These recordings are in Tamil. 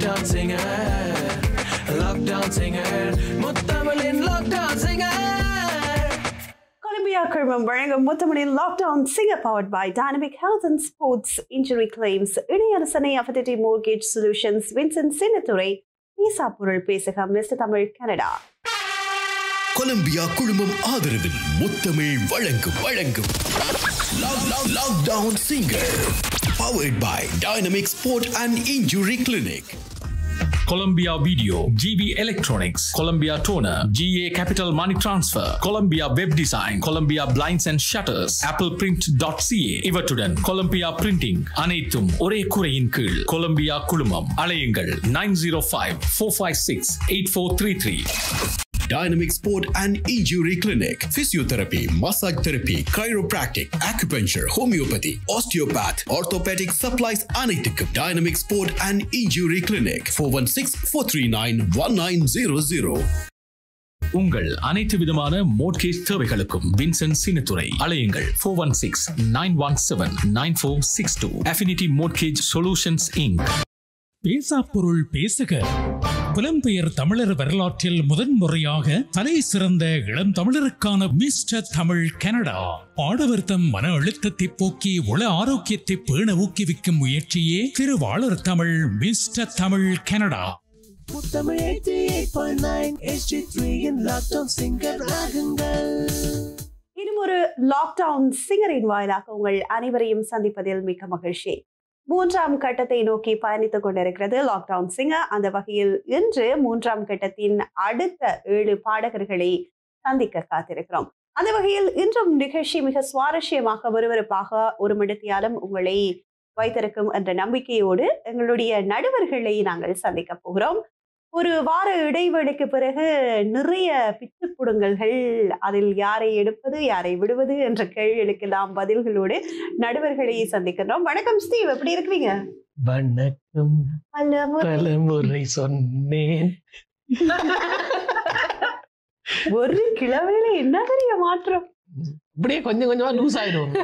lockdown singer. Lockdown singer. முத்தமிழின் lockdown singer. கொலம்பியா குழுமம் வழங்கும் முத்தமணியின் lockdown singer powered by dynamic health and sports injury claims இணையரசனை affinity mortgage solutions Vincent Chinnathurai ஈசா பொருள் பேசுக மிஸ்டர் தமிழ் கனடா கொலம்பியா குழுமம் ஆதரவில் முத்தமிழ் வழங்கும் வழங்கும் Lock- lock- Lockdown Singer Powered by Dynamic Sport and Injury Clinic Columbia Video, GB Electronics, Columbia Toner, GA Capital Money Transfer, Columbia Web Design, Columbia Blinds and Shutters, ApplePrint.ca, இவற்றுடன் Columbia Printing அனைத்தும் ஒரே குறையின் கீழ் கொலம்பியா குழுமம் அலையுங்கள் nine zero five four five six eight four three three Dynamic Sport and Injury Clinic Physiotherapy, Massage Therapy, Chiropractic, Acupuncture, Homeopathy, Osteopath, Orthopedic Supplies அனைத்துக்கும் Dynamic Sport and Injury Clinic 416-439-1900 உங்கள் அனைத்து விதமான மோட்கேஜ் தேவைகளுக்கும் வின்சென்ட் சின்னத்துறை அலையுங்கள் four one six nine one seven nine four six two affinity mortgage solutions ink பேசா பொருள் பேசுக புலம்பெயர் தமிழர் வரலாற்றில் முதன்முறையாக தலை சிறந்த இளம் தமிழருக்கான மிஸ்டர் தமிழ் கனடா ஆடவர் தம் மன அழுத்தத்தை போக்கி உள ஆரோக்கியத்தை பேண ஊக்குவிக்கும் முயற்சியே திருவாளர் Tamil mister Tamil Canada Muthamizh 88.9 HD3 இன் lockdown singer ஆகுங்கள். இன்னும் ஒரு லாக்டவுன் சிங்கரின் வாயிலாக உங்கள் அனைவரையும் சந்திப்பதில் மிக்க மகிழ்ச்சி மூன்றாம் கட்டத்தை நோக்கி பயணித்துக் கொண்டிருக்கிறது லாக்டவுன் சிங்கர் அந்த வகையில் இன்று மூன்றாம் கட்டத்தின் அடுத்த ஏழு பாடகர்களை சந்திக்க காத்திருக்கிறோம் அந்த வகையில் இன்றும் நிகழ்ச்சி மிக சுவாரஸ்யமாக விறுவிறுப்பாக ஒரு மிடத்தியாலும் உங்களை வைத்திருக்கும் என்ற நம்பிக்கையோடு எங்களுடைய நடுவர்களை நாங்கள் சந்திக்க போகிறோம் ஒரு வார இடைவெளிக்கு பிறகு நிறைய பிச்சு புடுங்கல்கள் அதில் யாரை எடுப்பது யாரை விடுவது என்ற கேள்விகளுக்கெல்லாம் பதில்களோடு நடுவர்களை சந்திக்கின்றோம் வணக்கம் ஸ்டீவ் எப்படி இருக்கிறீங்க வணக்கம் பலமுறை பலமுறை சொன்னேன் ஒரு கிழமையில என்ன பெரிய மாற்றம் இப்படியே கொஞ்சம் கொஞ்சமா லூஸ் ஆயிடும்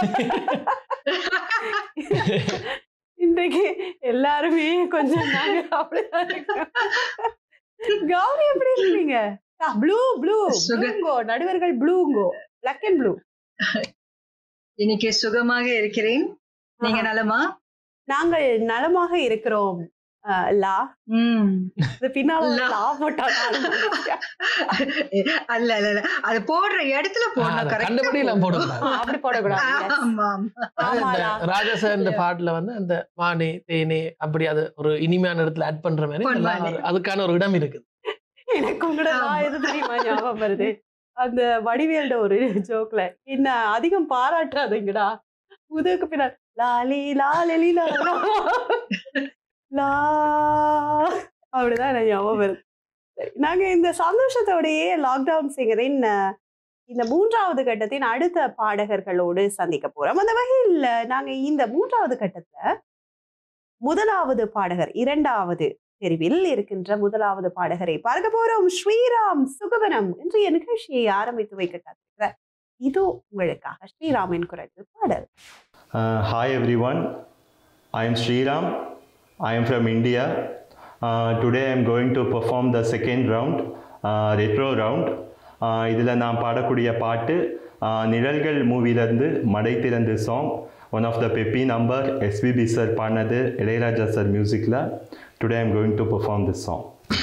இன்றைக்கு எல்லாருமே கொஞ்சம் நாங்க அப்படிதான் இருக்கிறோம். கௌரி எப்படி இருக்கீங்க ப்ளூ ப்ளூ சுக- ப்ளூங்கோ நடுவர்கள் ப்ளூங்கோ பிளாக் அண்ட் ப்ளூ இன்னைக்கு சுகமாக இருக்கிறேன் நீங்க நலமா நாங்கள் நலமாக இருக்கிறோம் அஹ், லா ம் இது பின்னால ஒரு லா. லா போட்டா நானும் நினைச்சேன். அல்ல அல்ல அல்ல அது போடுற இடத்துல போடணும் correct ஆ கண்டுபிடி எல்லாம் போடணும். போடக்கூடாது ஆ, அப்படி போடக்கூடாது yes. ஆமா ஆமா. அது இந்த ஆமாலா. ராஜச இந்த பாட்டுல வந்து அந்த மானே தேனே அப்படி அது ஒரு இனிமையான இடத்துல ஆட் பண்ற மாதிரி இந்த பொன்மானே. லா- அதுக்கான ஒரு இடம் இருக்குது எனக்கு கூட ஆமா. நான் எது தெரியுமா ஞாபகம் வருது அந்த வடிவேல்ட ஒரு ஜோக்ல என்ன அதிகம் பாராட்டாதீங்கடா முதுகுக்கு பின்னால் லாலி லாலி லா லா. லா அப்படிதான் எனக்கு ஞாபகம் வருது சரி, நாங்க இந்த சந்தோஷத்தோடையே லாக்டவுன் சிங்கரின் அஹ், இந்த மூன்றாவது கட்டத்தின் அடுத்த பாடகர்களோடு சந்திக்க போறோம் அந்த வகையில் நாங்க இந்த மூன்றாவது கட்டத்துல முதலாவது பாடகர் இரண்டாவது தெரிவில் இருக்கின்ற முதலாவது பாடகரை பார்க்க போறோம் ஸ்ரீராம் சுகவனம் இன்றைய நிகழ்ச்சியை ஆரம்பித்து வைக்க காத்திருக்கிறார் இது உங்களுக்காக ஸ்ரீராமின் குரல் பாடல் Uh, hi everyone, I am Sriram. I am from India. Uh, today I am going to perform the second round, uh, retro round. Uh, இதில் நான் பாடக்கூடிய பாட்டு uh, நிழல்கள் மூவிலேருந்து மடை திறந்து song one of the peppy number SPB sir பாடினது இளையராஜா சார் மியூசிக்கில் today I am going to perform this song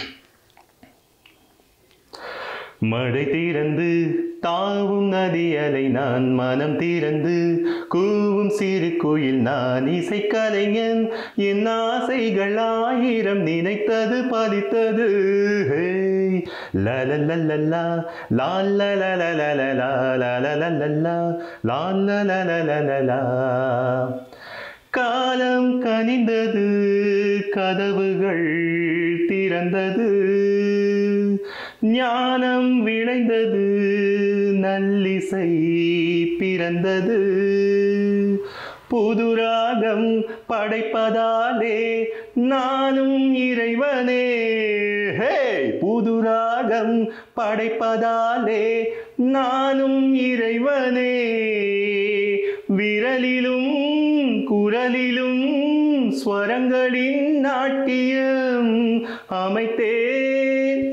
மடை திறந்து தாவும் நதி அலை நான் மனம் திறந்து கூவும் சிறு குயில் நான் இசைக்கலைஞன் என் ஆசைகள் ஆயிரம் நினைத்தது பலித்தது ஹேய். லலலலலா, லாலலலலலலா, லாலலலலா, லாலலலலலலா. காலம் கனிந்தது கதவுகள் திறந்தது ஞானம் விளைந்தது நல்லிசை பிறந்தது புதுராகம் படைப்பதாலே நானும் இறைவனே ஹே புதுராகம் படைப்பதாலே நானும் இறைவனே விரலிலும் குரலிலும் ஸ்வரங்களின் நாட்டியம் அமைத்தேன்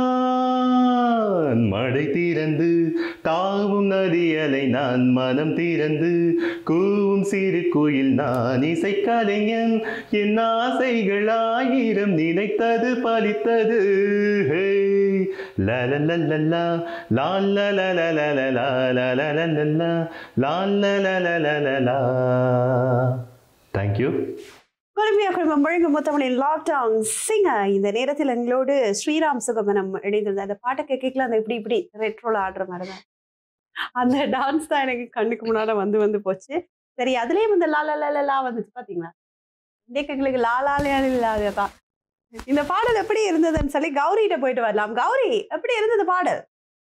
நான் மடை திறந்து தாவும் நதியலை நான் மனம் திறந்து கூவும் சிறு குயில் நான் இசைக்கலைஞன் என் ஆசைகள் ஆயிரம் நினைத்தது பலித்தது ஹே லலலலலா, லாலலலலலலா, லலலலலா, லாலலலலலலா. Thank you. கொலம்பியா குழுமம் வழங்கும் முத்தமிழின் லாக்டவுன் சிங்க இந்த நேரத்தில் எங்களோடு ஸ்ரீராம் சுகமனம் இணைந்திருந்த அந்த பாட்டை கேட்கல அந்த இப்படி இப்படி ரெட்ரோல ஆடுற மாதிரி தான் அந்த டான்ஸ் தான் எனக்கு கண்ணுக்கு முன்னால வந்து வந்து போச்சு சரி அதுலயும் இந்த லா லா லா லா லா வந்துச்சு பாத்தீங்களா இன்னைக்கு எங்களுக்கு லா லா லா இல்லாததான் இந்த பாடல் எப்படி இருந்ததுன்னு சொல்லி கௌரிகிட்ட போயிட்டு வரலாம் கௌரி எப்படி இருந்தது பாடல்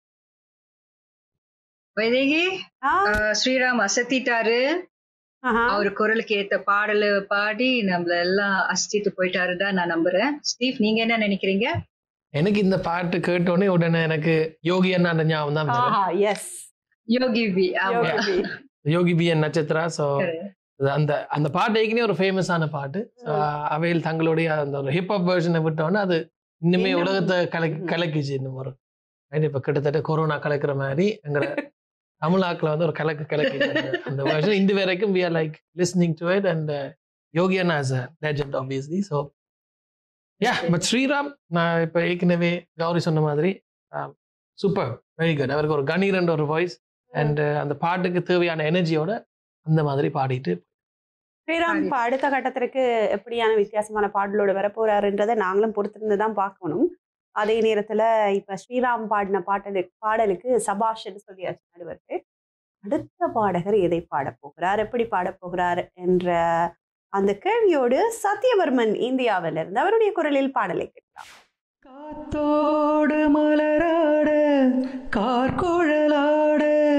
வைதேகி ஆ, ஆஹ் ஸ்ரீராம் அசத்திட்டாரு ஆஹா. அவர் குரலுக்கு ஏத்த பாடல பாடி நம்மள எல்லாம் அசத்திட்டு போயிட்டாரு தான் நான் நம்புறேன் ஸ்டீவ் நீங்க என்ன நினைக்கிறீங்க எனக்கு இந்த பாட்டு கேட்டோடனே உடனே எனக்கு யோகி அண்ணா அந்த ஞாபகம் தான் வந்தது. ஆஹா எஸ் யோகி பி ஆமா Yogi B N Natchatra so அந்த அந்த பாட்டு ஏற்கனவே ஒரு ஃபேமஸான பாட்டு So, அவையில் தங்களுடைய அந்த ஒரு ஹிப்ஹாப் வெர்ஷனை விட்டோன்னே அது இன்னுமே இன்னும் உலகத்தை கலக்கி ம். கலக்கிச்சு இன்னும் ஒரு Right? இப்ப கிட்டத்தட்ட கொரோனா கலக்கிற மாதிரி எங்களை தமிழாக்கில் வந்து ஒரு கலக்கு கலக்கி அந்த வெர்ஷன் இந்த வரைக்கும் we are like listening to it and Yogi அண்ணா as a legend obviously so yeah but Sriram நான் இப்ப ஏற்கனவே கௌரி சொன்ன மாதிரி சூப்பர் வெரி குட் அவருக்கு ஒரு கணீரன்ற ஒரு வாய்ஸ் அண்ட் அந்த பாட்டுக்கு தேவையான எனர்ஜியோட அந்த மாதிரி பாடிட்டு ஸ்ரீராம் இப்ப அடுத்த கட்டத்திற்கு எப்படியான வித்தியாசமான பாடலோடு வரப்போறாருன்றதை நாங்களும் பொறுத்திருந்து தான் பார்க்கணும் அதே நேரத்துல இப்ப ஸ்ரீராம் பாடின பாட்டலுக்கு பாடலுக்கு சபாஷ்ன்னு சொல்லியாச்சு நடுவருக்கு அடுத்த பாடகர் எதை பாடப் போகிறார் எப்படி பாடப் போகிறார் என்ற அந்த கேள்வியோடு சத்யவர்மன் இந்தியாவில் இருந்து அவருடைய குரலில் பாடலை கேட்கலாம் காத்தோடு மலராட கார்குழலாட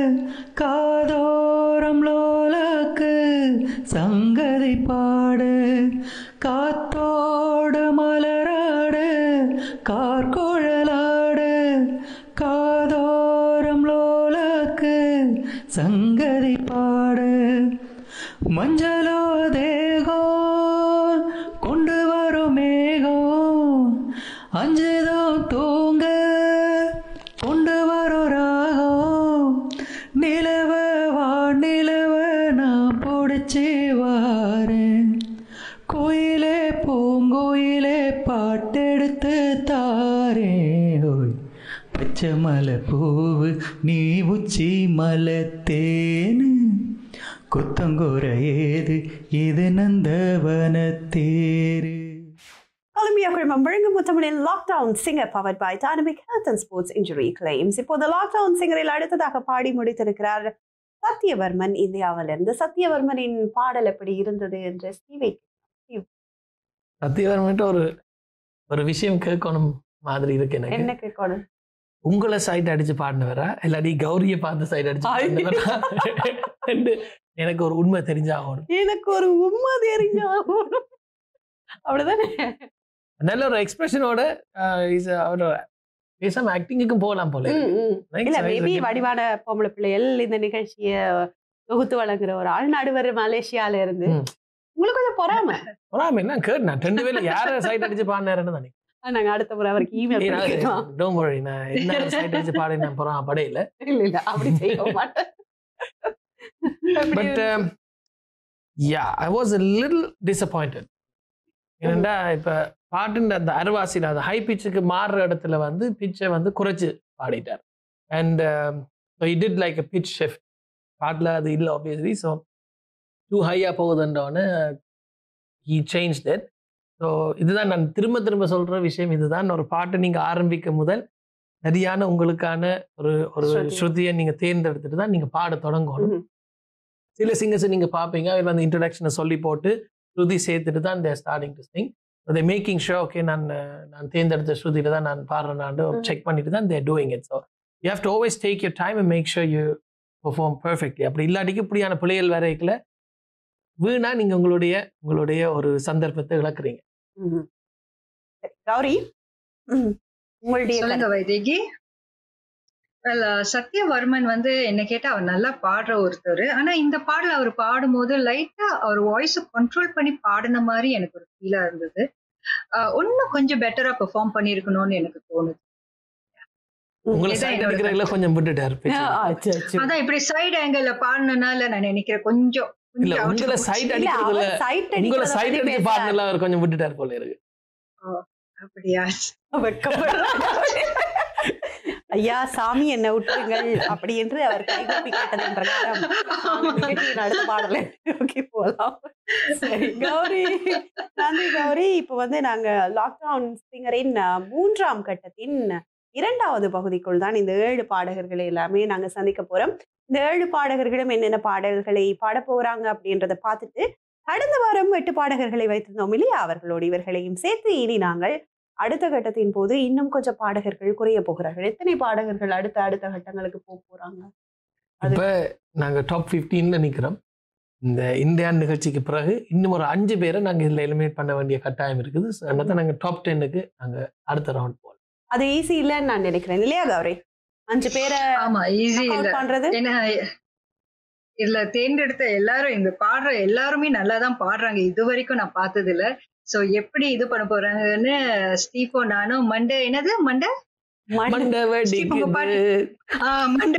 காதோரம் லோலாக்கு சங்கதி பாடு காத்தோடு மலராட கார்குழலாட காதோரம் லோலாக்கு சங்கதி பாடு மஞ்சளோ தேகம் கொண்டு வரும் மேகம் அஞ்சுதோ தூங்க கொண்டு வரும் ராகம் நிலவ வா நிலவ நான் பிடிச்சி வாரேன் கோயிலே பூங்கோயிலே பாட்டெடுத்து தாரேன் ஓய் பச்சை மலை பூவு நீ உச்சி மலை தேனு கொத்தங்கோர ஏது இது நந்தவன தேரு கொலம்பியா குழுமம் வழங்கும் முத்தமிழின் lockdown singer power by dynamic health and sports injury claims இப்போது லாக்டவுன் சிங்கரில் அடுத்ததாக பாடி முடித்திருக்கிறார் சத்யவர்மன் இந்தியாவிலிருந்து சத்யவர்மனின் பாடல் எப்படி இருந்தது என்று ஸ்டீவை சத்தியவர்மன்ட்டு ஒரு ஒரு விஷயம் கேட்கணும் மாதிரி இருக்கு என்ன எனக்கு கேட்கணும் உங்களை சைட் அடிச்சு பாடினவரா இல்லாட்டி கௌரியை பார்த்து சைட் அடிச்சு பாடினவரா ரெண்டு எனக்கு ஒரு உண்மை தெரிஞ்சாகணும் எனக்கு ஒரு உண்மை தெரிஞ்சா அவ்வளவுதானே நல்ல ஒரு எக்ஸ்பிரஷனோட இஸ் அவரோட பேசாம ஆக்டிங்குக்கும் போகலாம் போல ம், ம். Right? இல்ல So, மேபி it's a- வடிவான பொம்பளை பிள்ளைகள் இந்த நிகழ்ச்சியை தொகுத்து வழங்குற ஒரு ஆள் நடுவர் மலேசியால இருந்து ம். உங்களுக்கு கொஞ்சம் பொறாம பொறாம என்ன கேட்டேன் ரெண்டு பேர்ல யார சைட் அடிச்சு பாடினாருன்னு தானே நாங்க அடுத்த முறை அவருக்கு இமெயில் பண்ணிக்கலாம் டோன்ட் வரி நான் என்ன சைட் அடிச்சு பாடி நான் பொறாம படையில இல்ல இல்ல அப்படி செய்ய மாட்டேன் but ya I was a little disappointed ஏன்னா இப்ப பாட்டுன்ற அந்த அருவாசியில் அந்த ஹை பிச்சுக்கு மாறுற இடத்துல வந்து பிச்சை வந்து குறைச்சு பாடிட்டார் and so did like a pitch shift பாட்டில் அது இல்லை ஆப்வியஸ்லி ஸோ டூ ஹையாக போகுதுன்றவொன்னே ஹீ சேஞ்ச் தட் ஸோ இதுதான் நான் திரும்ப திரும்ப சொல்கிற விஷயம் இதுதான் ஒரு பாட்டை நீங்கள் ஆரம்பிக்க முதல் சரியான உங்களுக்கான ஒரு ஒரு ஸ்ருதி. ஸ்ருதியை நீங்கள் தேர்ந்தெடுத்துட்டு தான் நீங்கள் பாட தொடங்கணும் ம்ஹும். சில சிங்கர்ஸ் நீங்கள் பார்ப்பீங்க அதில் அந்த இன்ட்ரடக்ஷனை சொல்லி போட்டு ஸ்ருதி சேர்த்துட்டு தான் தேர் ஸ்டார்டிங் டு சிங் அதை மேக்கிங் ஷோ ஓகே நான் அஹ், நான் தேர்ந்தெடுத்த ஸ்ருதியில தான் நான் பாடுறேன் செக் பண்ணிட்டு தான் there doing it so you have to always take your time and make sure you perform perfectly அப்படி இல்லாட்டிக்கு இப்படியான பிள்ளைகள் வரைக்கல வீணா நீங்க உங்களுடைய உங்களுடைய ஒரு சந்தர்ப்பத்தை இழக்கிறீங்க ம்ஹும். சரி, கௌரி ம். உங்களுடைய சொல்லுங்க வைதேகி Well, uh, சத்யவர்மன் வந்து என்ன கேட்டா அவர் நல்லா பாடுற ஒருத்தர் ஆனா இந்த பாடல் அவர் பாடும்போது லைட்டா அவர் வாய்ஸ கண்ட்ரோல் பண்ணி பாடின மாதிரி எனக்கு ஒரு ஃபீலா இருந்தது இன்னும் கொஞ்சம் பெட்டரா பெர்ஃபார்ம் பண்ணிருக்கணும்னு எனக்கு தோணுது உங்களை இதான் சைட் என்னோட அடிக்கிறதுல கொஞ்சம் விட்டுட்டாரு பேச்சு. அச்சோ, அச்சோ. அதான் இப்படி சைடு ஆங்கிள் பாடினால நான் நினைக்கிறேன் கொஞ்சம் இல்ல கொஞ்சம் உங்களை out சைட் இல்ல, அவர் அடிக்கிறதுல side உங்களை அடிக்கிறத சைட் பத்தி அடிச்சு பேசுறாரு. பாடினால அவர் கொஞ்சம் விட்டுட்டாரு போல இருக்கு அப்படியா வெட்கப்படுறாரு. ஐயா சாமி என்ன விட்டுருங்கள் அப்படி என்று அவர் கைகூப்பி கேட்டதன் பிரகாரம் நாங்கள் நிகழ்ச்சியின் அடுத்த பாடலை நோக்கி போலாம் சரி கௌரி நன்றி கௌரி இப்போ வந்து நாங்க லாக்டவுன் சிங்கரின் அஹ், மூன்றாம் கட்டத்தின் இரண்டாவது பகுதிக்குள் தான் இந்த ஏழு பாடகர்களை எல்லாமே நாங்க சந்திக்க போறோம் இந்த ஏழு பாடகர்களும் என்னென்ன பாடல்களை பாட போறாங்க அப்படின்றத பார்த்துட்டு கடந்த வாரம் எட்டு பாடகர்களை வைத்திருந்தோம் இல்லையா அவர்களோடு இவர்களையும் சேர்த்து இனி நாங்கள் அடுத்த கட்டத்தின் போது இன்னும் கொஞ்சம் பாடகர்கள் குறைய போகிறார்கள் எத்தனை பாடகர்கள் அடுத்த அடுத்த கட்டங்களுக்கு போக போறாங்க அது- இப்ப நாங்க டாப் 15ல நிக்கிறோம் இந்த இந்தியா நிகழ்ச்சிக்கு பிறகு இன்னும் ஒரு அஞ்சு பேரை நாங்க இதுல எலிமினேட் பண்ண வேண்டிய கட்டாயம் இருக்குது So, அதனால நாங்க டாப் டென்னுக்கு நாங்க அடுத்த ரவுண்ட் போகலாம் அது ஈஸி இல்லைன்னு நான் நினைக்கிறேன் இல்லையா கௌரி அஞ்சு பேரை ஆமா ஈஸி knock out இல்ல பண்றது ஏன்னா இதுல தேர்ந்தெடுத்த எல்லாரும் இந்த பாடுற எல்லாருமே நல்லா தான் பாடுறாங்க இது வரைக்கும் நான் பார்த்தது இல்ல சோ எப்படி இது பண்ண போறாங்கன்னு ஸ்டீஃபோ நானும் மண்டே என்னது மண்டே மண்ட- மண்டை உங்க பாட்டு. வெடிக்குது ஆஹ் மண்டே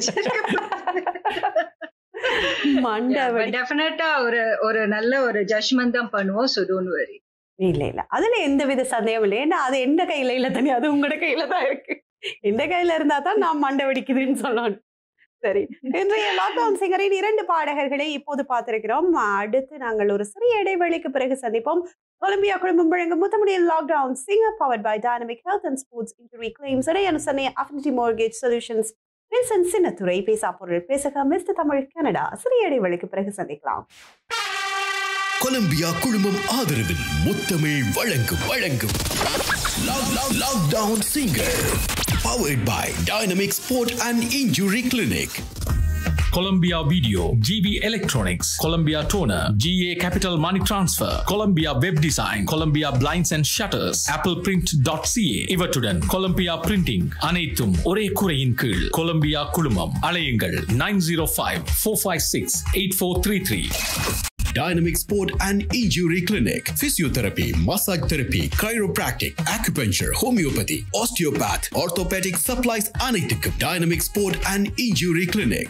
மண்டை வெடி- டெஃபினட்டா ஒரு ஒரு நல்ல ஒரு ஜட்மெண்ட் தான் பண்ணுவோம் so don't worry இல்ல இல்ல அதுல எந்த வித சந்தேகம் இல்லை ஏன்னா அது எந்த கையில இல்ல தனி அது உங்களோட கையில தான் இருக்கு எந்த கையில இருந்தா தான் நான் மண்டை வெடிக்குதுன்னு சொல்லணும் சரி இன்றைய லாக்டவுன் சிங்கரின் இரண்டு பாடகர்களை இப்போது பார்த்திருக்கிறோம் அடுத்து நாங்கள் ஒரு சிறிய இடைவெளிக்கு பிறகு சந்திப்போம் கொலம்பியா குடும்பம் வழங்கும் முத்தமுடியில் lockdown singer powered by dynamic health and sports இன்டர்வி கிளைம்ஸ் இடையான Chennai affinity mortgage solutions Vincent Chinnathurai பேசா பொருள் பேசக மிஸ்டர் தமிழ் கனடா சிறிய இடைவெளிக்கு பிறகு சந்திக்கலாம் கொலம்பியா குழுமம் ஆதரவில் முத்தமிழ் வழங்கும் வழங்கும் lockdown singer powered by dynamic sport and injury clinic Columbia Video, GB Electronics, Columbia Toner, GA Capital Money Transfer, Columbia Web Design, Columbia Blinds and Shutters, ApplePrint.ca, இவற்றுடன் Columbia Printing, அனைத்தும் ஒரே குறையின் கீழ் Columbia குழுமம் அலையுங்கள் nine zero five four five six eight four three three Dynamic Sport and Injury Clinic, Physiotherapy, Massage Therapy, Chiropractic, Acupuncture, Homeopathy, Osteopath, Orthopedic Supplies அனைத்துக்கும் Dynamic Sport and Injury Clinic,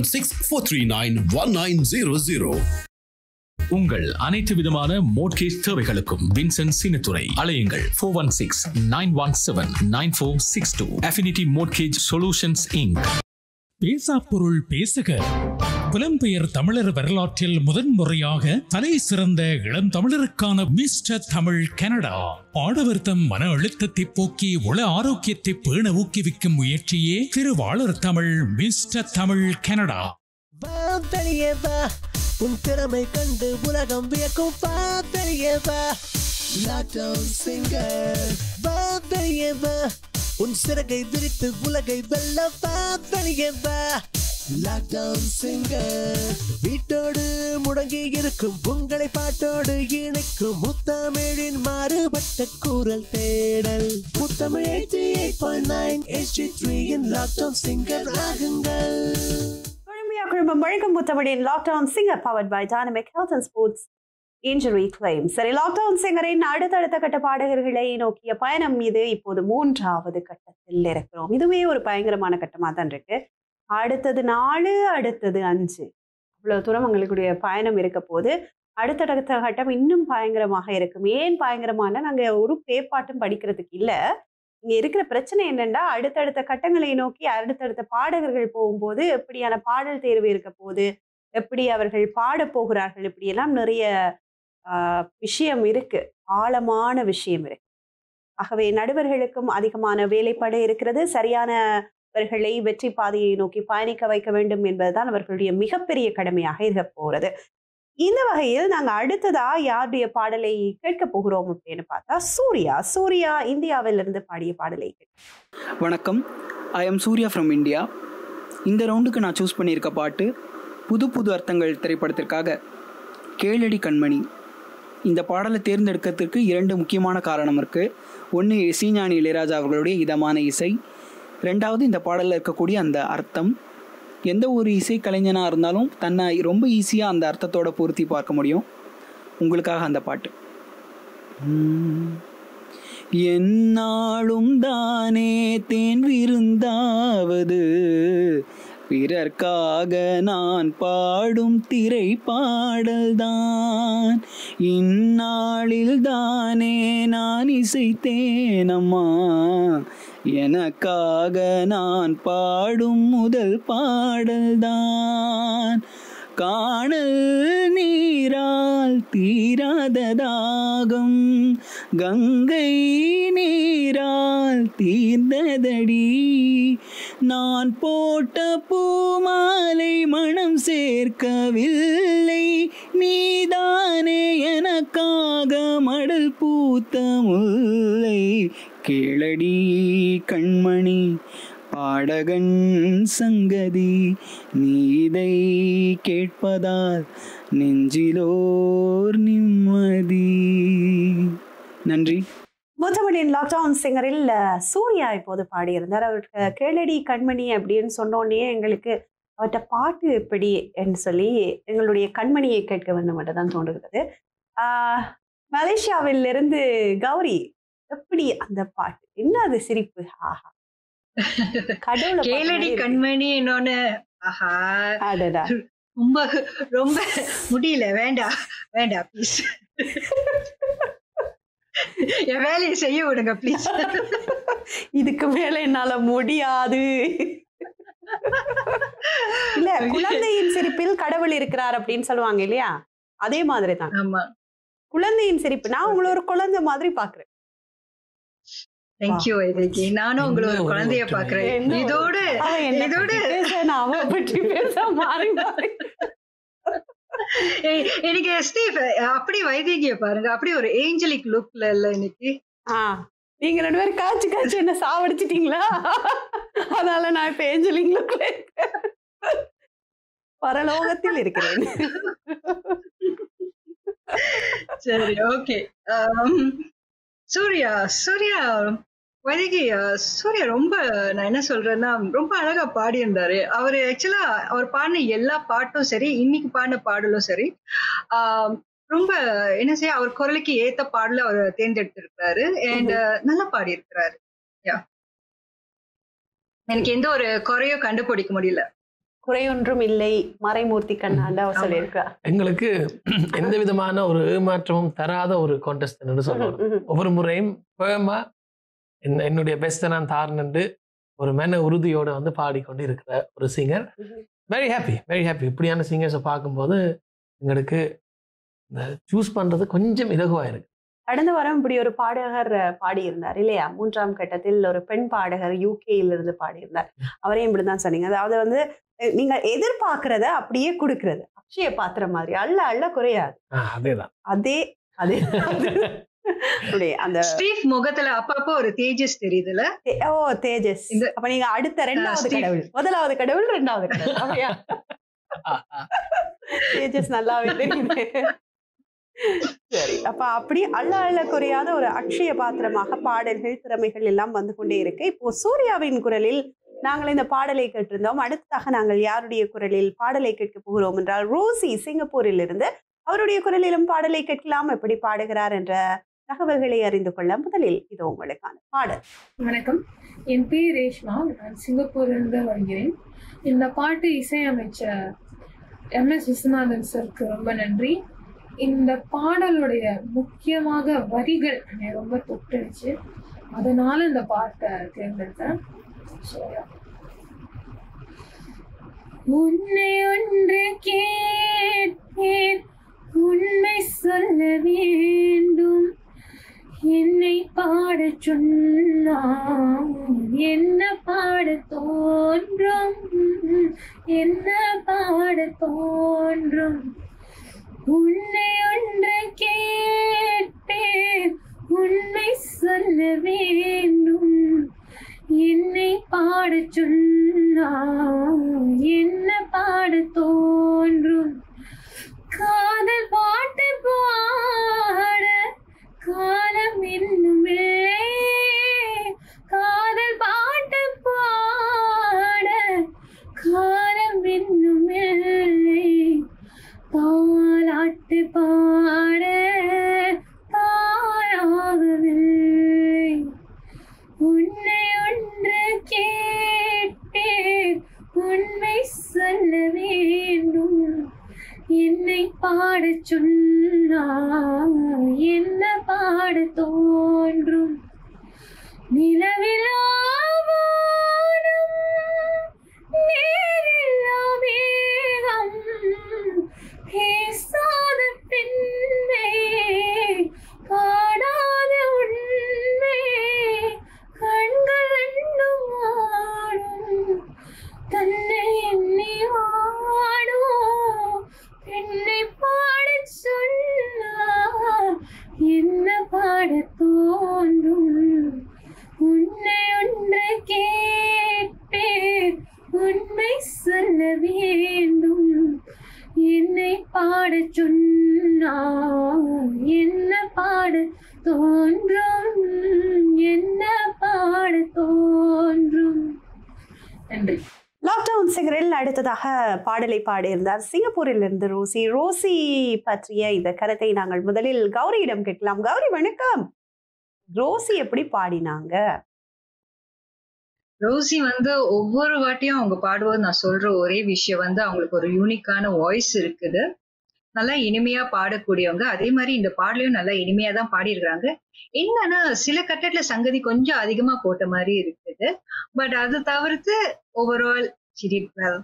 416-439-1900. உங்கள் அனைத்து விதமான மோட்கேஜ் தேவைகளுக்கும் வின்சென்ட் சின்னத்துறை அலையுங்கள் four one six nine one seven nine four six two affinity mortgage solutions ink பேசா பொருள் பேசுக புலம்பெயர் தமிழர் வரலாற்றில் முதன்முறையாக தலை சிறந்த இளம் தமிழருக்கான மிஸ்டர் தமிழ் கனடா ஆடவர் தம் மன அழுத்தத்தை போக்கி உள ஆரோக்கியத்தை பேண ஊக்குவிக்கும் முயற்சியே திருவாளர் தமிழ் மிஸ்டர் தமிழ் கனடா வா வெளியே வா உன் திறமை கண்டு உலகம் வியக்கும் வா வெளியே வா லாக்டவுன் சிங்கர் வா வெளியே வா உன் சிறகை விரித்து உலகை வெல்ல வா வெளியே வா லாக்டவுன் சிங்கர் வீட்டோடு முடங்கி இருக்கும் உங்களை பாட்டோடு இணைக்கும் முத்தமிழின் மாறுபட்ட குரல் தேடல் Muthamizh eighty eight point nine ST த்ரீயின் லாக்டவுன் சிங்கர் ஆகுங்கள் கொலம்பியா குழுமம் வழங்கும் முத்தமிழின் lockdown singer powered by dynamic health and sports Injury Claim சரி லாக்டவுன் சிங்கரின் அடுத்தடுத்த கட்ட பாடகர்களை நோக்கிய பயணம் இது இப்போது மூன்றாவது கட்டத்தில் இருக்கிறோம் இதுவே ஒரு பயங்கரமான கட்டமா தான் இருக்கு அடுத்தது நாலு அடுத்தது அஞ்சு இவ்வளவு தூரம் எங்களுடைய பயணம் இருக்க போது அடுத்தடுத்த கட்டம் இன்னும் பயங்கரமாக இருக்கும் ஏன் பயங்கரமான நாங்க ஒரு பேப்பாட்டும் படிக்கிறதுக்கு இல்ல இங்க இருக்கிற பிரச்சனை என்னன்னா அடுத்தடுத்த கட்டங்களை நோக்கி அடுத்தடுத்த பாடகர்கள் போகும்போது எப்படியான பாடல் தேர்வு இருக்க போது எப்படி அவர்கள் பாடப் போகிறார்கள் இப்படியெல்லாம் நிறைய ஆஹ், விஷயம் இருக்கு ஆழமான விஷயம் இருக்கு ஆகவே நடுவர்களுக்கும் அதிகமான வேலைப்பாடு இருக்கிறது சரியானவர்களை வெற்றி பாதையை நோக்கி பயணிக்க வைக்க வேண்டும் என்பதுதான் அவர்களுடைய மிகப்பெரிய கடமையாக இருக்க போறது இந்த வகையில் நாங்க அடுத்ததா யாருடைய பாடலை கேட்க போகிறோம் அப்படின்னு பார்த்தா சூர்யா சூர்யா இந்தியாவிலிருந்து பாடிய பாடலை கேட்க வணக்கம் I am Surya from India இந்த ரவுண்டுக்கு நான் சூஸ் பண்ணியிருக்க பாட்டு புது புது அர்த்தங்கள் திரைப்படத்திற்காக கேளடி கண்மணி இந்த பாடலை தேர்ந்தெடுக்கிறதுக்கு இரண்டு முக்கியமான காரணம் இருக்குது ஒன்று இசைஞானி இளையராஜா அவர்களுடைய இதமான இசை ரெண்டாவது இந்த பாடலில் இருக்கக்கூடிய அந்த அர்த்தம் எந்த ஒரு இசை கலைஞனாக இருந்தாலும் தன்னை ரொம்ப ஈஸியாக அந்த அர்த்தத்தோட பொருத்தி பார்க்க முடியும் உங்களுக்காக அந்த பாட்டு உம். என்னாலும் தானே தேன் விருந்தாவது பிறர்க்காக நான் பாடும் திரை பாடல்தான் இந்நாளில் தானே நான் இசைத்தேனம்மா எனக்காக நான் பாடும் முதல் பாடல்தான் காணல் நீரால் தீராத தாகம் கங்கை நீரால் தீர்ந்ததடி நான் போட்ட பூமாலை மனம் சேர்க்கவில்லை நீதானே எனக்காக மடல் பூத்த முல்லை கேளடி கண்மணி பாடகன் சங்கதி நீதை கேட்பதால் நெஞ்சிலோர் நிம்மதி நன்றி முத்தமணியின் லாக்டவுன் சிங்கரில் அஹ், சூர்யா இப்போது பாடியிருந்தார் அவருக்கு கேளடி கண்மணி அப்படின்னு சொன்னோடனே எங்களுக்கு அவர்கிட்ட பாட்டு எப்படி என்று சொல்லி எங்களுடைய கண்மணியை கேட்க வேண்டும் என்று தான் தோன்றுகிறது ஆஹ், மலேசியாவில் இருந்து கௌரி எப்படி அந்த பாட்டு என்ன அது சிரிப்பு ஆஹா கடவுளை பார்த்த கேளடி மாதிரி இருக்கு. கண்மணி இன்னொன்னு ஆஹா அடடா. ரொம்ப ரொம்ப முடியல வேண்டாம் வேண்டாம் ப்ளீஸ் என் வேலையை செய்ய விடுங்க ப்ளீஸ் இதுக்கு மேல என்னால முடியாது இல்ல குழந்தையின் சிரிப்பில் கடவுள் இருக்கிறார் அப்படின்னு சொல்லுவாங்க இல்லையா அதே மாதிரி தான் ஆமா குழந்தையின் சிரிப்பு நான் உங்களை ஒரு குழந்தை மாதிரி பாக்குறேன் தேங்க்யூ வைதேகி நானும் உங்களை ஒரு குழந்தைய பாக்குறேன் என்ன ஒரு- இதோடு அவ என்னை இதோடு பத்தி பேச, நான் அவ பற்றி பேச மாறி மாறி ஏய், இன்னைக்கு ஸ்டீவ் அப்படி வைதேகிய பாருங்க அப்படி ஒரு ஏஞ்சலிக் லுக்ல இல்ல இன்னைக்கு ஆ நீங்க ரெண்டு பேரும் காய்ச்சி காய்ச்சி என்ன சாவடிச்சிட்டீங்களா அதனால நான் இப்ப ஏஞ்சலிங் லுக்ல இருக்கேன் பரலோகத்தில் இருக்கிறேன் சரி ஓகே சூர்யா சூர்யா வைதேகி அஹ், சூர்யா ரொம்ப நான் என்ன சொல்றேன்னா ரொம்ப அழகா பாடியிருந்தாரு அவரு ஆக்சுவலா அவர் பாடின எல்லா பாட்டும் சரி இன்னைக்கு பாடின பாடலும் சரி ஆஹ், ரொம்ப என்ன செய்ய அவர் குரலுக்கு ஏத்த பாடல அவர் தேர்ந்தெடுத்திருக்கிறாரு அண்ட் நல்லா பாடியிருக்கிறாரு யா எனக்கு எந்த ஒரு குறையும் கண்டுபிடிக்க முடியல குறையொன்றும் இல்லை மறைமூர்த்தி கண்ணாண்டா அவர் சொல்லியிருக்கா எங்களுக்கு எந்த விதமான ஒரு ஏமாற்றமும் தராத ஒரு கான்டெஸ்ட் சொல்லணும் ஒவ்வொரு முறையும் பேமா என்னுடைய பெஸ்ட்டை நான் தாரணுண்டு ஒரு மன உறுதியோட வந்து பாடிக்கொண்டு இருக்கிற ஒரு singer very happy very happy இப்படியான சிங்கர்ஸை பார்க்கும்போது எங்களுக்கு இந்த சூஸ் பண்றது கொஞ்சம் இலகுவா இருக்கு கடந்த வாரம் இப்படி ஒரு பாடகர் அஹ், பாடியிருந்தார் இல்லையா மூன்றாம் கட்டத்தில் ஒரு பெண் பாடகர் யூகேல இருந்து பாடியிருந்தார் அவரையும் இப்படிதான் சொன்னீங்க அதாவது வந்து அஹ், நீங்க எதிர்பார்க்கறத அப்படியே கொடுக்கறது அக்ஷய பாத்திர மாதிரி அள்ள அள்ள குறையாது ஆ, அதேதான் அதே அதே அப்படி அந்த ஸ்டீவ் முகத்துல அப்பப்போ ஒரு தேஜஸ் தெரியுதுல தே- ஓ தேஜஸ் அப்ப நீங்க அடுத்த ரெண்டாவது ஸ்டீவ். கடவுள் முதலாவது கடவுள் ரெண்டாவது கடவுள் அப்படியா தேஜஸ் நல்லாவே தெரியுது சரி அப்ப அப்படி அள்ள அள்ள குறையாத ஒரு அக்ஷய பாத்திரமாக பாடல்கள் திறமைகள் எல்லாம் வந்து கொண்டே இருக்கு இப்போ சூர்யாவின் குரலில் நாங்கள் இந்த பாடலை கேட்டிருந்தோம் அடுத்ததாக நாங்கள் யாருடைய குரலில் பாடலை கேட்க போகிறோம் என்றால் ரோசி சிங்கப்பூரில் இருந்து அவருடைய குரலிலும் பாடலை கேட்கலாம் எப்படி பாடுகிறார் என்ற தகவல்களை அறிந்து கொள்ள முதலில் இது உங்களுக்கான பாடல் வணக்கம் என் பேர் ரேஷ்மா நான் சிங்கப்பூரிலிருந்து வருகிறேன் இந்த பாட்டு இசையமைச்ச எம் எஸ் விஸ்வநாதன் சருக்கு ரொம்ப நன்றி இந்த பாடலுடைய முக்கியமாக வரிகள் என்னை ரொம்ப தொட்டுடுச்சு அதனால இந்த பாட்டை தேர்ந்தெடுத்தேன் So, yeah. உன்னை ஒன்று கேட்பேன் உண்மை சொல்ல வேண்டும் என்னை பாடச் சொன்னான் என்ன பாட தோன்றும் என்ன பாட தோன்றும் உன்னை ஒன்று கேட்பேன் உண்மை சொல்ல வேண்டும் என்னை பாடச் சொன்னான் என்ன பாட தோன்றும் காதல் பாட்டு பாட காலம் இன்னும் இல்லை காதல் பாட்டு பாட காலம் இன்னும் இல்லை தாலாட்டு பாட தாலாட்டு என்னை பாடச் சொன்னால் என்ன பாட தோன்றும் நிலவிலா வானம், நேரில்லா மேகம், பேசாத பெண்ணே, பாடாத உண்மை, கண்கள் ரெண்டும் ஆடும், தன்னை எண்ணி வாடும், பெண்ணை பாடச் சொன்னால் என்ன பாடத் தோன்றும் உன்னை ஒன்று கேட்பேன் உண்மை சொல்ல வேண்டும் என்னை பாடச் சொன்னால் என்ன பாட தோன்றும் என்ன பாட தோன்றும் நன்றி லாக்டவுன் சிங்கரில் அடுத்ததாக பாடலை பாடியிருந்தார் சிங்கப்பூரில் இருந்து ரோசி ரோசி பற்றிய இந்த கருத்தை நாங்கள் முதலில் கௌரியிடம் கேட்கலாம் கௌரி வணக்கம் ரோசி எப்படி பாடினாங்க ரோசி வந்து ஒவ்வொரு வாட்டியும் அவங்க பாடும்போது நான் சொல்ற ஒரே விஷயம் வந்து அவங்களுக்கு ஒரு யூனிக்கான வாய்ஸ் இருக்குது நல்லா இனிமையா பாடக்கூடியவங்க அதே மாதிரி இந்த பாடலையும் நல்லா இனிமையா தான் பாடியிருக்கிறாங்க என்னன்னா சில கட்டத்துல சங்கதி கொஞ்சம் அதிகமா போட்ட மாதிரி இருக்குது பட் அது தவிர்த்து ஓவரால் வெல்